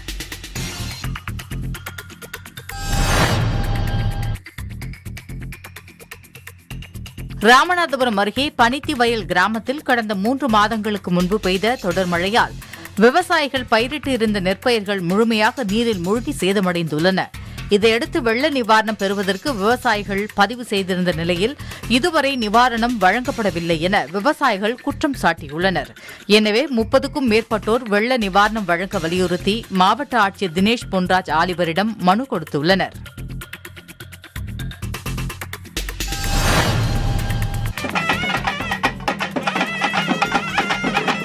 Speaker 4: ராமநாதபுரம் அருகே பனித்தி வயல் கிராமத்தில் கடந்த மூன்று மாதங்களுக்கு முன்பு பெய்த தொடர் மழையால் விவசாயிகள் பயிரிட்டு இருந்த நெற்பயிர்கள் முழுமையாக நீரில் மூழ்கி சேதமடைந்துள்ளன இதையடுத்து வெள்ள நிவாரணம் பெறுவதற்கு விவசாயிகள் பதிவு செய்திருந்த நிலையில் இதுவரை நிவாரணம் வழங்கப்படவில்லை என விவசாயிகள் குற்றம் சாட்டியுள்ளனர் எனவே முப்பதுக்கும் மேற்பட்டோர் வெள்ள நிவாரணம் வழங்க வலியுறுத்தி மாவட்ட ஆட்சியர் தினேஷ் பொன்ராஜ் ஆலிவரிடம் மனு கொடுத்துள்ளனர்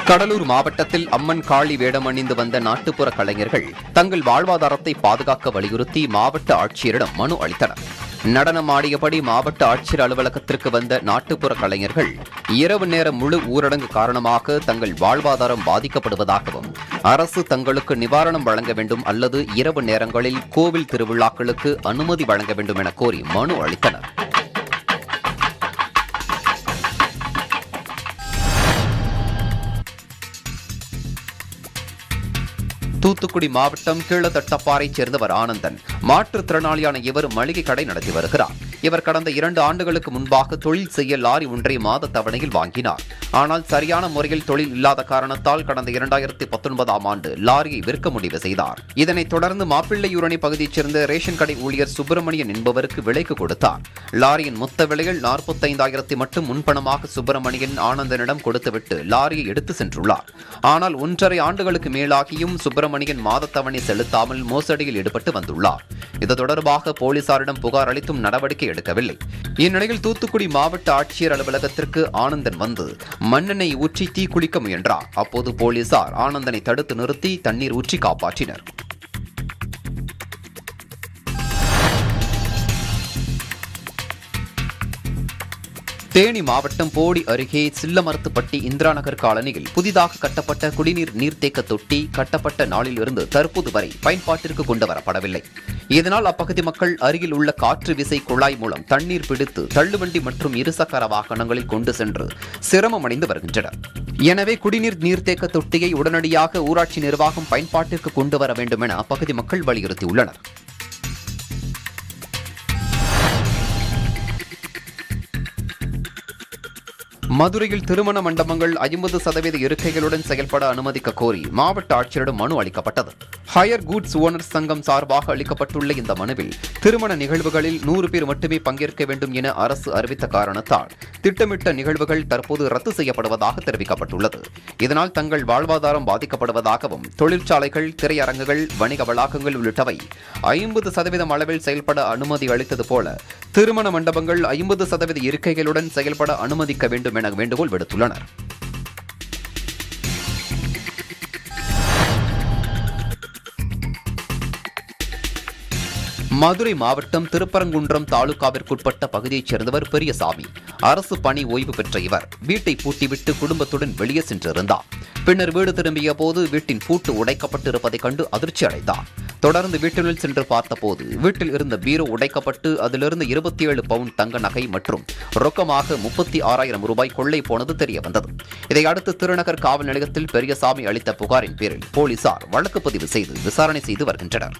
Speaker 1: கடலூர் மாவட்டத்தில் அம்மன் காளி வேடமணிந்து வந்த நாட்டுப்புற கலைஞர்கள் தங்கள் வாழ்வாதாரத்தை பாதுகாக்க வலியுறுத்தி மாவட்ட ஆட்சியரிடம் மனு அளித்தனர் நடனமாடியபடி மாவட்ட ஆட்சியர் அலுவலகத்திற்கு வந்த நாட்டுப்புற கலைஞர்கள் இரவு நேர முழு ஊரடங்கு காரணமாக தங்கள் வாழ்வாதாரம் பாதிக்கப்படுவதாகவும் அரசு தங்களுக்கு நிவாரணம் வழங்க வேண்டும் அல்லது இரவு நேரங்களில் கோவில் திருவிழாக்களுக்கு அனுமதி வழங்க வேண்டும் என கோரி மனு அளித்தனர் தூத்துக்குடி மாவட்டம் கீழத்தட்டப்பாறைச் சேர்ந்தவர் ஆனந்தன் மாற்றுத்திறனாளியான இவர் மளிகை கடை நடத்தி வருகிறார் இவர் கடந்த இரண்டு ஆண்டுகளுக்கு முன்பாக தொழில் செய்ய லாரி ஒன்றை மாத தவணையில் வாங்கினார் ஆனால் சரியான முறையில் தொழில் இல்லாத காரணத்தால் கடந்த இரண்டாயிரத்தி பத்தொன்பதாம் ஆண்டு லாரியை விற்க முடிவு செய்தார் இதனைத் தொடர்ந்து மாப்பிள்ளையூரணி பகுதியைச் சேர்ந்த ரேஷன் கடை ஊழியர் சுப்பிரமணியன் என்பவருக்கு விலைக்கு கொடுத்தார் லாரியின் மொத்த விலையில் நாற்பத்தைந்தாயிரத்தை மட்டும் முன்பணமாக சுப்பிரமணியன் ஆனந்தனிடம் கொடுத்துவிட்டு லாரியை எடுத்து சென்றுள்ளார் ஆனால் ஒன்றரை ஆண்டுகளுக்கு மேலாகியும் சுப்பிரமணியன் மாதத்தவணை செலுத்தாமல் மோசடியில் ஈடுபட்டு வந்துள்ளார் இது தொடர்பாக போலீசாரிடம் புகார் அளித்தும் நடவடிக்கை எடுக்கவில்லை இந்நிலையில் தூத்துக்குடி மாவட்ட ஆட்சியர் அலுவலகத்திற்கு ஆனந்தன் வந்து மண்ணெண்ணெய் ஊற்றி தீ குளிக்க முயன்றார் அப்போது போலீசார் ஆனந்தனை தடுத்து நிறுத்தி தண்ணீர் ஊற்றி காப்பாற்றினர் தேனி மாவட்டம் போடி அருகே சில்லமரத்துப்பட்டி இந்திரா நகர் காலனியில் புதிதாக கட்டப்பட்ட குடிநீர் நீர்த்தேக்க தொட்டி கட்டப்பட்ட நாளிலிருந்து தற்போது வரை பயன்பாட்டிற்கு கொண்டு வரப்படவில்லை இதனால் அப்பகுதி மக்கள் அருகில் உள்ள காற்று விசை குழாய் மூலம் தண்ணீர் பிடித்து தள்ளுவண்டி மற்றும் இருசக்கர வாகனங்களில் கொண்டு சென்று சிரமம் அடைந்து வருகின்றனர் எனவே குடிநீர் நீர்த்தேக்க தொட்டியை உடனடியாக ஊராட்சி நிர்வாகம் பயன்பாட்டிற்கு கொண்டு வர வேண்டும் என அப்பகுதி மக்கள் வலியுறுத்தியுள்ளனர் மதுரையில் திருமண மண்டபங்கள் ஐம்பது சதவீத இருக்கைகளுடன் செயல்பட அனுமதிக்க கோரி மாவட்ட ஆட்சியரிடம் மனு அளிக்கப்பட்டது ஹையர் கூட்ஸ் ஓனர்ஸ் சங்கம் சார்பாக அளிக்கப்பட்டுள்ள இந்த மனுவில் திருமண நிகழ்வுகளில் நூறு பேர் மட்டுமே பங்கேற்க வேண்டும் என அரசு அறிவித்த காரணத்தால் திட்டமிட்ட நிகழ்வுகள் தற்போது ரத்து செய்யப்படுவதாக தெரிவிக்கப்பட்டுள்ளது இதனால் தங்கள் வாழ்வாதாரம் பாதிக்கப்படுவதாகவும் தொழிற்சாலைகள் திரையரங்குகள் வணிக வளாகங்கள் உள்ளிட்டவை ஐம்பது சதவீதம் அளவில் செயல்பட அனுமதி அளித்தது போல திருமண மண்டபங்கள் ஐம்பது சதவீத இருக்கைகளுடன் செயல்பட அனுமதிக்க வேண்டும் என வேண்டுகோள் விடுத்துள்ளனர் மதுரை மாவட்டம் திருப்பரங்குன்றம் தாலுகாவிற்குட்பட்ட பகுதியைச் சேர்ந்தவர் பெரியசாமி அரசு பணி ஓய்வு பெற்ற இவர் வீட்டை பூட்டிவிட்டு குடும்பத்துடன் வெளியே சென்றிருந்தார் பின்னர் வீடு திரும்பிய போது வீட்டின் பூட்டு உடைக்கப்பட்டிருப்பதைக் கண்டு அதிர்ச்சி அடைந்தார் தொடர்ந்து வீட்டினுள் சென்று பார்த்தபோது வீட்டில் இருந்த பீரோ உடைக்கப்பட்டு அதிலிருந்து இருபத்தி ஏழு பவுண்ட் தங்க நகை மற்றும் ரொக்கமாக முப்பத்தி ஆறாயிரம் ரூபாய் கொள்ளை போனது தெரிய வந்தது இதையடுத்து திருநகர் காவல் நிலையத்தில் பெரியசாமி அளித்த புகாரின் பேரில் போலீசார் வழக்கு பதிவு செய்து விசாரணை செய்து வருகின்றனர்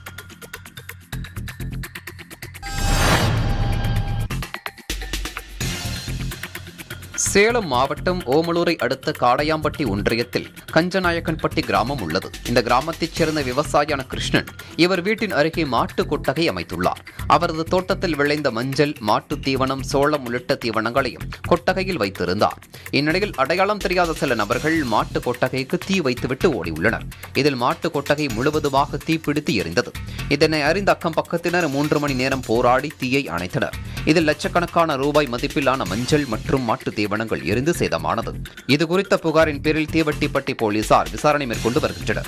Speaker 1: சேலம் மாவட்டம் ஓமலூரை அடுத்த காடையாம்பட்டி ஒன்றியத்தில் கஞ்சநாயக்கன்பட்டி கிராமம் உள்ளது இந்த கிராமத்தைச் சேர்ந்த விவசாயியான கிருஷ்ணன் இவர் வீட்டின் அருகே மாட்டு கொட்டகை அமைத்துள்ளார் அவரது தோட்டத்தில் விளைந்த மஞ்சள் மாட்டு தீவனம் சோளம் உள்ளிட்ட தீவனங்களையும் கொட்டகையில் வைத்திருந்தார் இந்நிலையில் அடையாளம் தெரியாத சில நபர்கள் மாட்டு கொட்டகைக்கு தீ வைத்துவிட்டு ஓடியுள்ளனர் இதில் மாட்டு கொட்டகை முழுவதுமாக தீப்பிடித்து எரிந்தது இதனை அறிந்த அக்கம் பக்கத்தினர் மூன்று மணி நேரம் போராடி தீயை அணைத்தனர் இதில் லட்சக்கணக்கான ரூபாய் மதிப்பிலான மஞ்சள் மற்றும் மாட்டு தீவனங்கள் எரிந்து சேதமானது இது குறித்த புகாரின் பேரில் தீவட்டிப்பட்டி போலீசார் விசாரணை மேற்கொண்டு வருகின்றனர்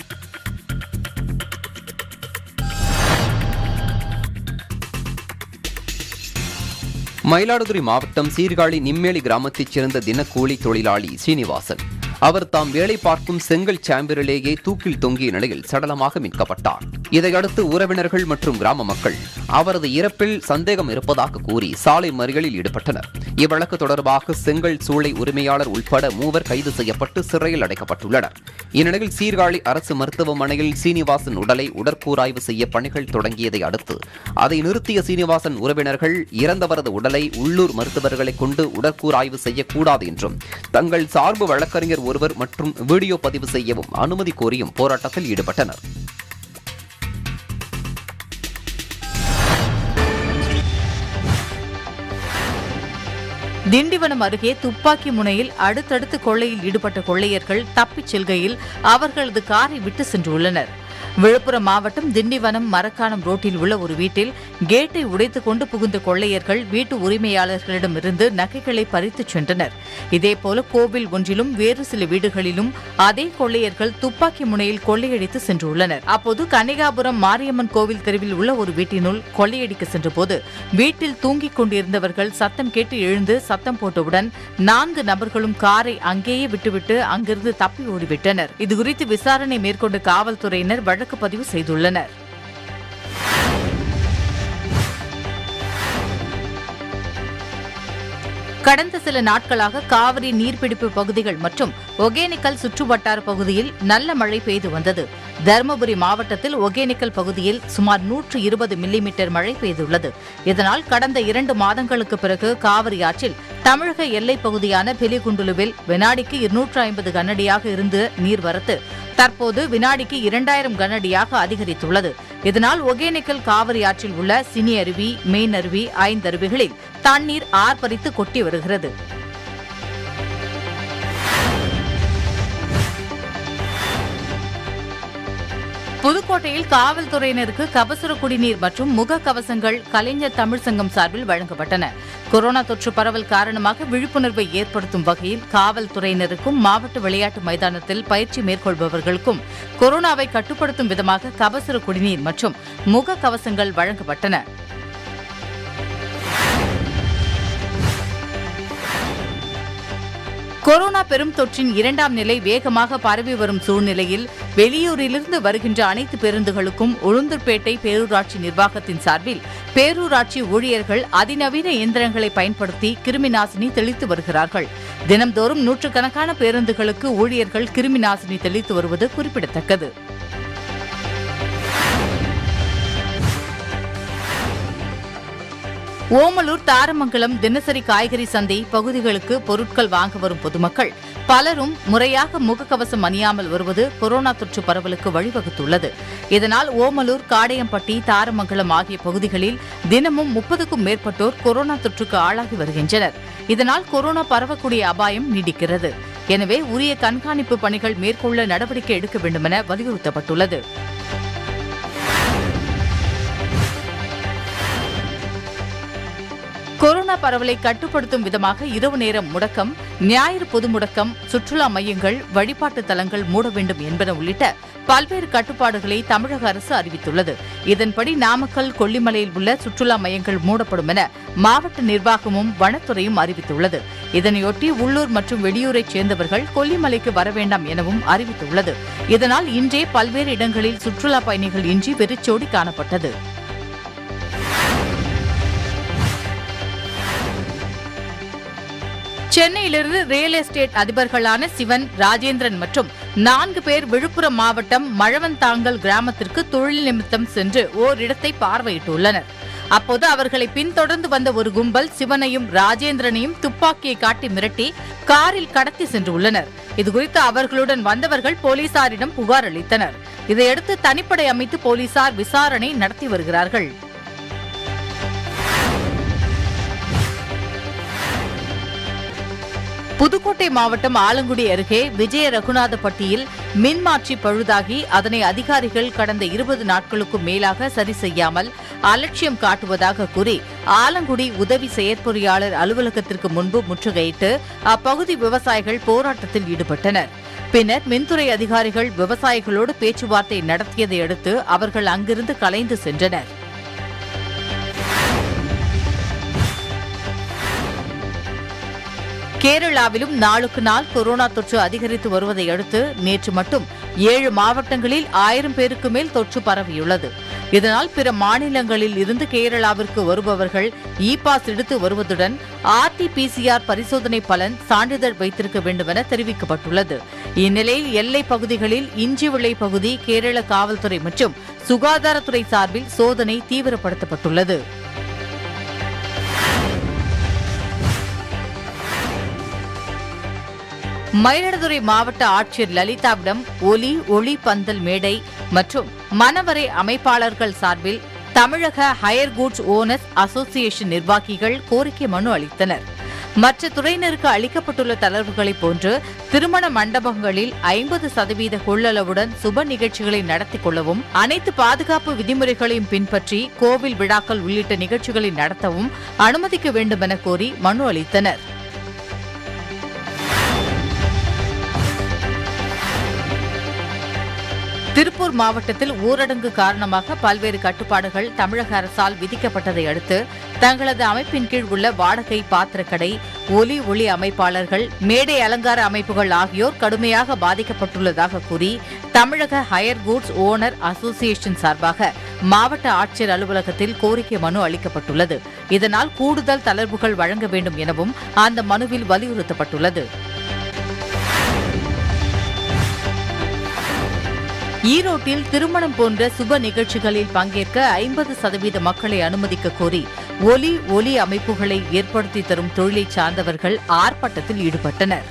Speaker 1: மயிலாடுதுறை மாவட்டம் சீர்காழி நிம்மேலி கிராமத்தைச் சேர்ந்த தினக்கூலி தொழிலாளி சீனிவாசன் அவர் தாம் வேலை பார்க்கும் செங்கல் சாம்பிரிலேயே தூக்கில் தொங்கிய நிலையில் சடலமாக மீட்கப்பட்டார் இதையடுத்து உறவினர்கள் மற்றும் கிராம மக்கள் அவரது இறப்பில் சந்தேகம் இருப்பதாக கூறி சாலை மறியலில் ஈடுபட்டனர் இவ்வழக்கு தொடர்பாக செங்கல் சூளை உரிமையாளர் உட்பட மூவர் கைது செய்யப்பட்டு சிறையில் அடைக்கப்பட்டுள்ளனர் இந்நிலையில் சீர்காழி அரசு மருத்துவமனையில் சீனிவாசன் உடலை உடற்கூராய்வு செய்ய பணிகள் தொடங்கியதை அடுத்து அதை நிறுத்திய சீனிவாசன் உறவினர்கள் இறந்தவரது உடலை உள்ளூர் மருத்துவர்களை கொண்டு உடற்கூராய்வு செய்யக்கூடாது என்றும் தங்கள் சார்பு வழக்கறிஞர் ஒருவர் மற்றும் வீடியோ பதிவு செய்யவும் அனுமதி கோரியும் போராட்டத்தில் ஈடுபட்டனர்
Speaker 4: திண்டிவனம் அருகே துப்பாக்கி முனையில் அடுத்தடுத்து கொள்ளையில் ஈடுபட்ட கொள்ளையர்கள் தப்பிச் செல்கையில் அவர்களது காரை விட்டு சென்றுள்ளனர் விழுப்புரம் மாவட்டம் திண்டிவனம் மரக்காணம் ரோட்டில் உள்ள ஒரு வீட்டில் கேட்டை உடைத்துக் கொண்டு புகுந்த கொள்ளையர்கள் வீட்டு உரிமையாளர்களிடமிருந்து நகைகளை பறித்துச் சென்றனர் இதேபோல கோவில் ஒன்றிலும் வேறு சில வீடுகளிலும் அதே கொள்ளையர்கள் துப்பாக்கி முனையில் கொள்ளையடித்து சென்றுள்ளனர் அப்போது கன்னிகாபுரம் மாரியம்மன் கோவில் தெருவில் உள்ள ஒரு வீட்டினுள் கொள்ளையடிக்க சென்றபோது வீட்டில் தூங்கிக் கொண்டிருந்தவர்கள் சத்தம் கேட்டு எழுந்து சத்தம் போட்டவுடன் நான்கு நபர்களும் காரை அங்கேயே விட்டுவிட்டு அங்கிருந்து தப்பி ஓடிவிட்டனர் இதுகுறித்து விசாரணை மேற்கொண்ட காவல்துறையினர் வழக்கு பதிவு செய்துள்ளனர் கடந்த சில நாட்களாக காவிரி நீர்பிடிப்பு பகுதிகள் மற்றும் ஒகேனிக்கல் சுற்றுவட்டார பகுதியில் நல்ல மழை பெய்து வந்தது தருமபுரி மாவட்டத்தில் ஒகேனிக்கல் பகுதியில் சுமார் நூற்று இருபது மில்லிமீட்டர் மழை பெய்துள்ளது இதனால் கடந்த இரண்டு மாதங்களுக்கு பிறகு காவிரி ஆற்றில் தமிழக எல்லைப் பகுதியான பெலிகுண்டுலுவில் வினாடிக்கு இருநூற்று ஐம்பது கனஅடியாக இருந்து நீர்வரத்து தற்போது வினாடிக்கு இரண்டாயிரம் கனஅடியாக அதிகரித்துள்ளது இதனால் ஒகேனக்கல் காவிரி ஆற்றில் உள்ள சினி அருவி மெயின் அருவி ஐந்தருவிகளில் தண்ணீர் ஆர்ப்பரித்து கொட்டி வருகிறது புதுக்கோட்டையில் காவல்துறையினருக்கு கபசுர குடிநீர் மற்றும் முக கவசங்கள் கலைஞர் தமிழ் சங்கம் சார்பில் வழங்கப்பட்டன கொரோனா தொற்று பரவல் காரணமாக விழிப்புணர்வை ஏற்படுத்தும் வகையில் காவல்துறையினருக்கும் மாவட்ட விளையாட்டு மைதானத்தில் பயிற்சி மேற்கொள்பவர்களுக்கும் கொரோனாவை கட்டுப்படுத்தும் விதமாக கபசுர குடிநீர் மற்றும் முக கவசங்கள் வழங்கப்பட்டன கொரோனா பெரும் தொற்றின் இரண்டாம் நிலை வேகமாக பரவி வரும் சூழ்நிலையில் வெளியூரிலிருந்து வருகின்ற அனைத்து பேருந்துகளுக்கும் உளுந்தூர்பேட்டை பேரூராட்சி நிர்வாகத்தின் சார்பில் பேரூராட்சி ஊழியர்கள் அதிநவீன இயந்திரங்களை பயன்படுத்தி கிருமிநாசினி தெளித்து வருகிறார்கள் தினம்தோறும் நூற்றுக்கணக்கான பேருந்துகளுக்கு ஊழியர்கள் கிருமிநாசினி தெளித்து வருவது குறிப்பிடத்தக்கது ஓமலூர் தாரமங்கலம் தினசரி காய்கறி சந்தை பகுதிகளுக்கு பொருட்கள் வாங்க வரும் பொதுமக்கள் பலரும் முறையாக முகக்கவசம் அணியாமல் வருவது கொரோனா தொற்று பரவலுக்கு வழிவகுத்துள்ளது இதனால் ஓமலூர் காடையம்பட்டி தாரமங்கலம் ஆகிய பகுதிகளில் தினமும் முப்பதுக்கும் மேற்பட்டோர் கொரோனா தொற்றுக்கு ஆளாகி வருகின்றனர் இதனால் கொரோனா பரவக்கூடிய அபாயம் நீடிக்கிறது எனவே உரிய கண்காணிப்பு பணிகள் மேற்கொள்ள நடவடிக்கை எடுக்க வேண்டுமென வலியுறுத்தப்பட்டுள்ளது கொரோனா பரவலை கட்டுப்படுத்தும் விதமாக இரவு நேரம் முடக்கம் ஞாயிறு பொது முடக்கம் சுற்றுலா மையங்கள் வழிபாட்டு தலங்கள் மூட வேண்டும் என்பன உள்ளிட்ட பல்வேறு கட்டுப்பாடுகளை தமிழக அரசு அறிவித்துள்ளது இதன்படி நாமக்கல் கொல்லிமலையில் உள்ள சுற்றுலா மையங்கள் மூடப்படும் என மாவட்ட நிர்வாகமும் வனத்துறையும் அறிவித்துள்ளது இதனையொட்டி உள்ளூர் மற்றும் வெளியூரைச் சேர்ந்தவர்கள் கொல்லிமலைக்கு வர வேண்டாம் எனவும் அறிவித்துள்ளது இதனால் இன்றே பல்வேறு இடங்களில் சுற்றுலா பயணிகள் இன்றி வெறிச்சோடி காணப்பட்டது சென்னையிலிருந்து ரியல் எஸ்டேட் அதிபர்களான சிவன் ராஜேந்திரன் மற்றும் நான்கு பேர் விழுப்புரம் மாவட்டம் மழவந்தாங்கல் கிராமத்திற்கு தொழில் நிமித்தம் சென்று ஓரிடத்தை பார்வையிட்டுள்ளனர் அப்போது அவர்களை பின்தொடர்ந்து வந்த ஒரு கும்பல் சிவனையும் ராஜேந்திரனையும் துப்பாக்கியை காட்டி மிரட்டி காரில் கடத்தி சென்றுள்ளனர் இதுகுறித்து அவர்களுடன் வந்தவர்கள் போலீசாரிடம் புகார் அளித்தனர் இதையடுத்து தனிப்படை அமைத்து போலீசார் விசாரணை நடத்தி வருகிறார்கள் புதுக்கோட்டை மாவட்டம் ஆலங்குடி அருகே விஜய ரகுநாதப்பட்டியில் மின்மாற்றி பழுதாகி அதனை அதிகாரிகள் கடந்த இருபது நாட்களுக்கும் மேலாக சரி செய்யாமல் அலட்சியம் காட்டுவதாக கூறி ஆலங்குடி உதவி செயற்பொறியாளர் அலுவலகத்திற்கு முன்பு முற்றுகையிட்டு அப்பகுதி விவசாயிகள் போராட்டத்தில் ஈடுபட்டனர் பின்னர் மின்துறை அதிகாரிகள் விவசாயிகளோடு பேச்சுவார்த்தை நடத்தியதை அடுத்து அவர்கள் அங்கிருந்து கலைந்து சென்றனர் கேரளாவிலும் நாளுக்கு நாள் கொரோனா தொற்று அதிகரித்து வருவதை அடுத்து நேற்று மட்டும் ஏழு மாவட்டங்களில் ஆயிரம் பேருக்கு மேல் தொற்று பரவியுள்ளது இதனால் பிற மாநிலங்களில் இருந்து கேரளாவிற்கு வருபவர்கள் இ பாஸ் எடுத்து வருவதுடன் ஆர்டிபிசிஆர் பரிசோதனை பலன் சான்றிதழ் வைத்திருக்க வேண்டுமென தெரிவிக்கப்பட்டுள்ளது இந்நிலையில் எல்லைப் பகுதிகளில் இஞ்சிவிளை பகுதி கேரள காவல்துறை மற்றும் சுகாதாரத்துறை சார்பில் சோதனை தீவிரப்படுத்தப்பட்டுள்ளது மயிலாடுதுறை மாவட்ட ஆட்சியர் லலிதாவிடம் ஒலி ஒளி பந்தல் மேடை மற்றும் மணவரை அமைப்பாளர்கள் சார்பில் தமிழக ஹையர் கூட்ஸ் ஓனர்ஸ் அசோசியேஷன் நிர்வாகிகள் கோரிக்கை மனு அளித்தனர் மற்ற துறையினருக்கு அளிக்கப்பட்டுள்ள தளர்வுகளைப் போன்று திருமண மண்டபங்களில் ஐம்பது சதவீத கொள்ளளவுடன் சுப நிகழ்ச்சிகளை நடத்திக் கொள்ளவும் அனைத்து பாதுகாப்பு விதிமுறைகளையும் பின்பற்றி கோவில் விழாக்கள் உள்ளிட்ட நிகழ்ச்சிகளை நடத்தவும் அனுமதிக்க வேண்டுமென கோரி மனு அளித்தனர் திருப்பூர் மாவட்டத்தில் ஊரடங்கு காரணமாக பல்வேறு கட்டுப்பாடுகள் தமிழக அரசால் விதிக்கப்பட்டதை அடுத்து தங்களது அமைப்பின் கீழ் உள்ள வாடகை பாத்திரக்கடை ஒலி ஒளி அமைப்பாளர்கள் மேடை அலங்கார அமைப்புகள் ஆகியோர் கடுமையாக பாதிக்கப்பட்டுள்ளதாக கூறி தமிழக ஹயர் கூட்ஸ் ஓனர் அசோசியேஷன் சார்பாக மாவட்ட ஆட்சியர் அலுவலகத்தில் கோரிக்கை மனு அளிக்கப்பட்டுள்ளது இதனால் கூடுதல் தளர்வுகள் வழங்க வேண்டும் எனவும் அந்த மனுவில் வலியுறுத்தப்பட்டுள்ளது ஈரோட்டில் திருமணம் போன்ற சுப நிகழ்ச்சிகளில் பங்கேற்க ஐம்பது சதவீத மக்களை அனுமதிக்க கோரி ஒலி ஒலி அமைப்புகளை ஏற்படுத்தி தரும் தொழிலை சார்ந்தவர்கள் ஆர்ப்பாட்டத்தில் ஈடுபட்டனர்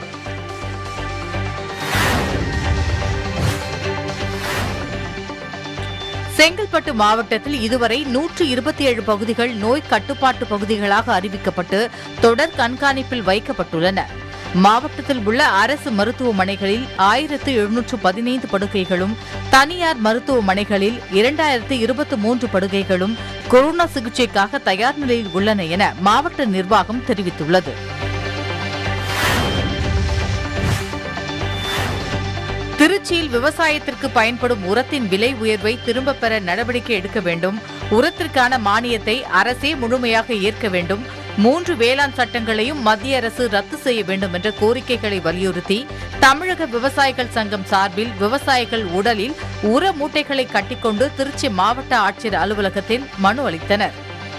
Speaker 4: செங்கல்பட்டு மாவட்டத்தில் இதுவரை நூற்று இருபத்தி ஏழு பகுதிகள் நோய் கட்டுப்பாட்டு பகுதிகளாக அறிவிக்கப்பட்டு தொடர் கண்காணிப்பில் வைக்கப்பட்டுள்ளன மாவட்டத்தில் உள்ள அரசு மருத்துவமனைகளில் ஆயிரத்து எழுநூற்று பதினைந்து படுக்கைகளும் தனியார் மருத்துவமனைகளில் இரண்டாயிரத்து இருபத்தி மூன்று படுக்கைகளும் கொரோனா சிகிச்சைக்காக தயார் நிலையில் உள்ளன என மாவட்ட நிர்வாகம் தெரிவித்துள்ளது திருச்சியில் விவசாயத்திற்கு பயன்படும் உரத்தின் விலை உயர்வை திரும்பப் பெற நடவடிக்கை எடுக்க வேண்டும் உரத்திற்கான மானியத்தை அரசே முழுமையாக ஏற்க வேண்டும் மூன்று வேளாண் சட்டங்களையும் மத்திய அரசு ரத்து செய்ய வேண்டும் என்ற கோரிக்கைகளை வலியுறுத்தி தமிழக விவசாயிகள் சங்கம் சார்பில் விவசாயிகள் உடலில் உர மூட்டைகளை கட்டிக்கொண்டு திருச்சி மாவட்ட ஆட்சியர் அலுவலகத்தில் மனு அளித்தனர்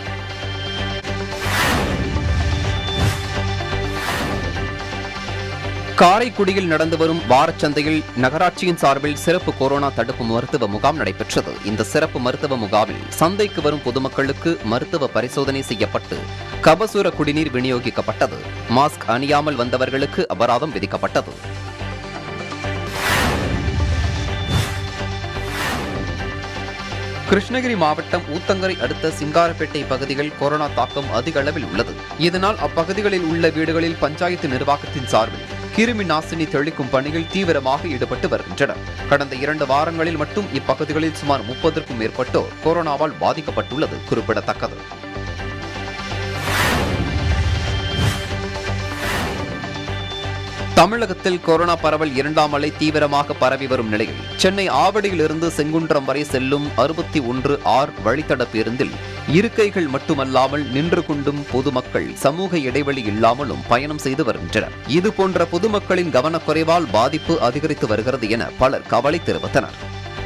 Speaker 1: காரைக்குடியில் நடந்து வரும் வாரச்சந்தையில் நகராட்சியின் சார்பில் சிறப்பு கொரோனா தடுப்பு மருத்துவ முகாம் நடைபெற்றது இந்த சிறப்பு மருத்துவ முகாமில் சந்தைக்கு வரும் பொதுமக்களுக்கு மருத்துவ பரிசோதனை செய்யப்பட்டு கபசுர குடிநீர் விநியோகிக்கப்பட்டது மாஸ்க் அணியாமல் வந்தவர்களுக்கு அபராதம் விதிக்கப்பட்டது கிருஷ்ணகிரி மாவட்டம் ஊத்தங்கரை அடுத்த சிங்காரப்பேட்டை பகுதியில் கொரோனா தாக்கம் அதிக அளவில் உள்ளது இதனால் அப்பகுதிகளில் உள்ள வீடுகளில் பஞ்சாயத்து நிர்வாகத்தின் சார்பில் கிருமி நாசினி தெளிக்கும் பணியில் தீவிரமாக ஈடுபட்டு வருகின்றனர் கடந்த இரண்டு வாரங்களில் மட்டும் இப்பகுதிகளில் சுமார் முப்பதற்கும் மேற்பட்டோர் கொரோனாவால் பாதிக்கப்பட்டுள்ளது குறிப்பிடத்தக்கது தமிழகத்தில் கொரோனா பரவல் இரண்டாம் அலை தீவிரமாக பரவி வரும் நிலையில் சென்னை ஆவடியிலிருந்து செங்குன்றம் வரை செல்லும் அறுபத்தி ஒன்று ஆர் வழித்தட பேருந்தில் இருக்கைகள் மட்டுமல்லாமல் நின்று கொண்டும் பொதுமக்கள் சமூக இடைவெளி இல்லாமலும் பயணம் செய்து வருகின்றனர் இது போன்ற பொதுமக்களின் கவனக்குறைவால் பாதிப்பு அதிகரித்து வருகிறது என பலர் கவலை தெரிவித்தனர்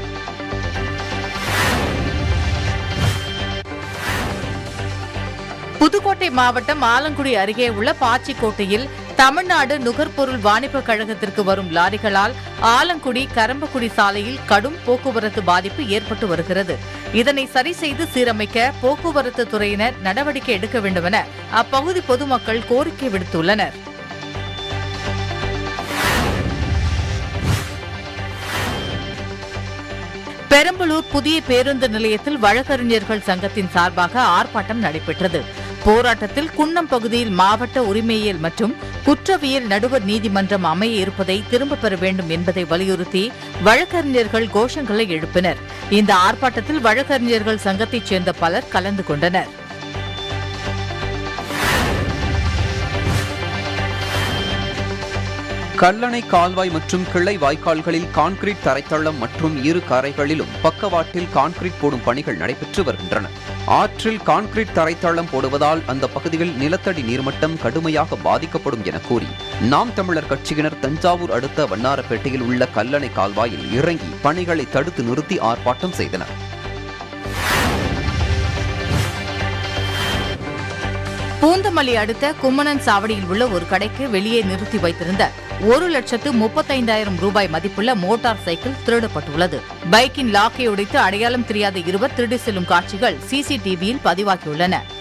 Speaker 4: புதுக்கோட்டை மாவட்டம் ஆலங்குடி அருகே உள்ள பாச்சிக்கோட்டையில் தமிழ்நாடு நுகர்பொருள் வாணிப கழகத்திற்கு வரும் லாரிகளால் ஆலங்குடி கரம்பக்குடி சாலையில் கடும் போக்குவரத்து பாதிப்பு ஏற்பட்டு வருகிறது இதனை சரி செய்து சீரமைக்க போக்குவரத்து துறையினர் நடவடிக்கை எடுக்க வேண்டுமென அப்பகுதி பொதுமக்கள் கோரிக்கை விடுத்துள்ளனர் பெரம்பலூர் புதிய பேருந்து நிலையத்தில் வழக்கறிஞர்கள் சங்கத்தின் சார்பாக ஆர்ப்பாட்டம் நடைபெற்றது போராட்டத்தில் குன்னம் பகுதியில் மாவட்ட உரிமையியல் மற்றும் குற்றவியல் நடுவர் நீதிமன்றம் அமைய இருப்பதை திரும்பப் பெற வேண்டும் என்பதை வலியுறுத்தி வழக்கறிஞர்கள் கோஷங்களை எழுப்பினர் இந்த ஆர்ப்பாட்டத்தில் வழக்கறிஞர்கள் சங்கத்தைச் சேர்ந்த பலர் கலந்து கொண்டனர்
Speaker 1: கல்லணை கால்வாய் மற்றும் கிளை வாய்க்கால்களில் கான்கிரீட் தரைத்தளம் மற்றும் இரு கரைகளிலும் பக்கவாட்டில் கான்கிரீட் போடும் பணிகள் நடைபெற்று வருகின்றன ஆற்றில் கான்கிரீட் தரைத்தளம் போடுவதால் அந்த பகுதியில் நிலத்தடி நீர்மட்டம் கடுமையாக பாதிக்கப்படும் என கூறி நாம் தமிழர் கட்சியினர் தஞ்சாவூர் அடுத்த வண்ணாரப்பேட்டையில் உள்ள கல்லணை கால்வாயில் இறங்கி பணிகளை தடுத்து நிறுத்தி ஆர்ப்பாட்டம் செய்தனர்
Speaker 4: பூந்தமல்லி அடுத்த கும்மணன் சாவடியில் உள்ள ஒரு கடைக்கு வெளியே நிறுத்தி வைத்திருந்த ஒரு லட்சத்து முப்பத்தைந்தாயிரம் ரூபாய் மதிப்புள்ள மோட்டார் சைக்கிள் திருடப்பட்டுள்ளது பைக்கின் லாக்கை உடைத்து அடையாளம் தெரியாத இருவர் திருடி செல்லும் காட்சிகள் சிசிடிவியில் பதிவாகியுள்ளன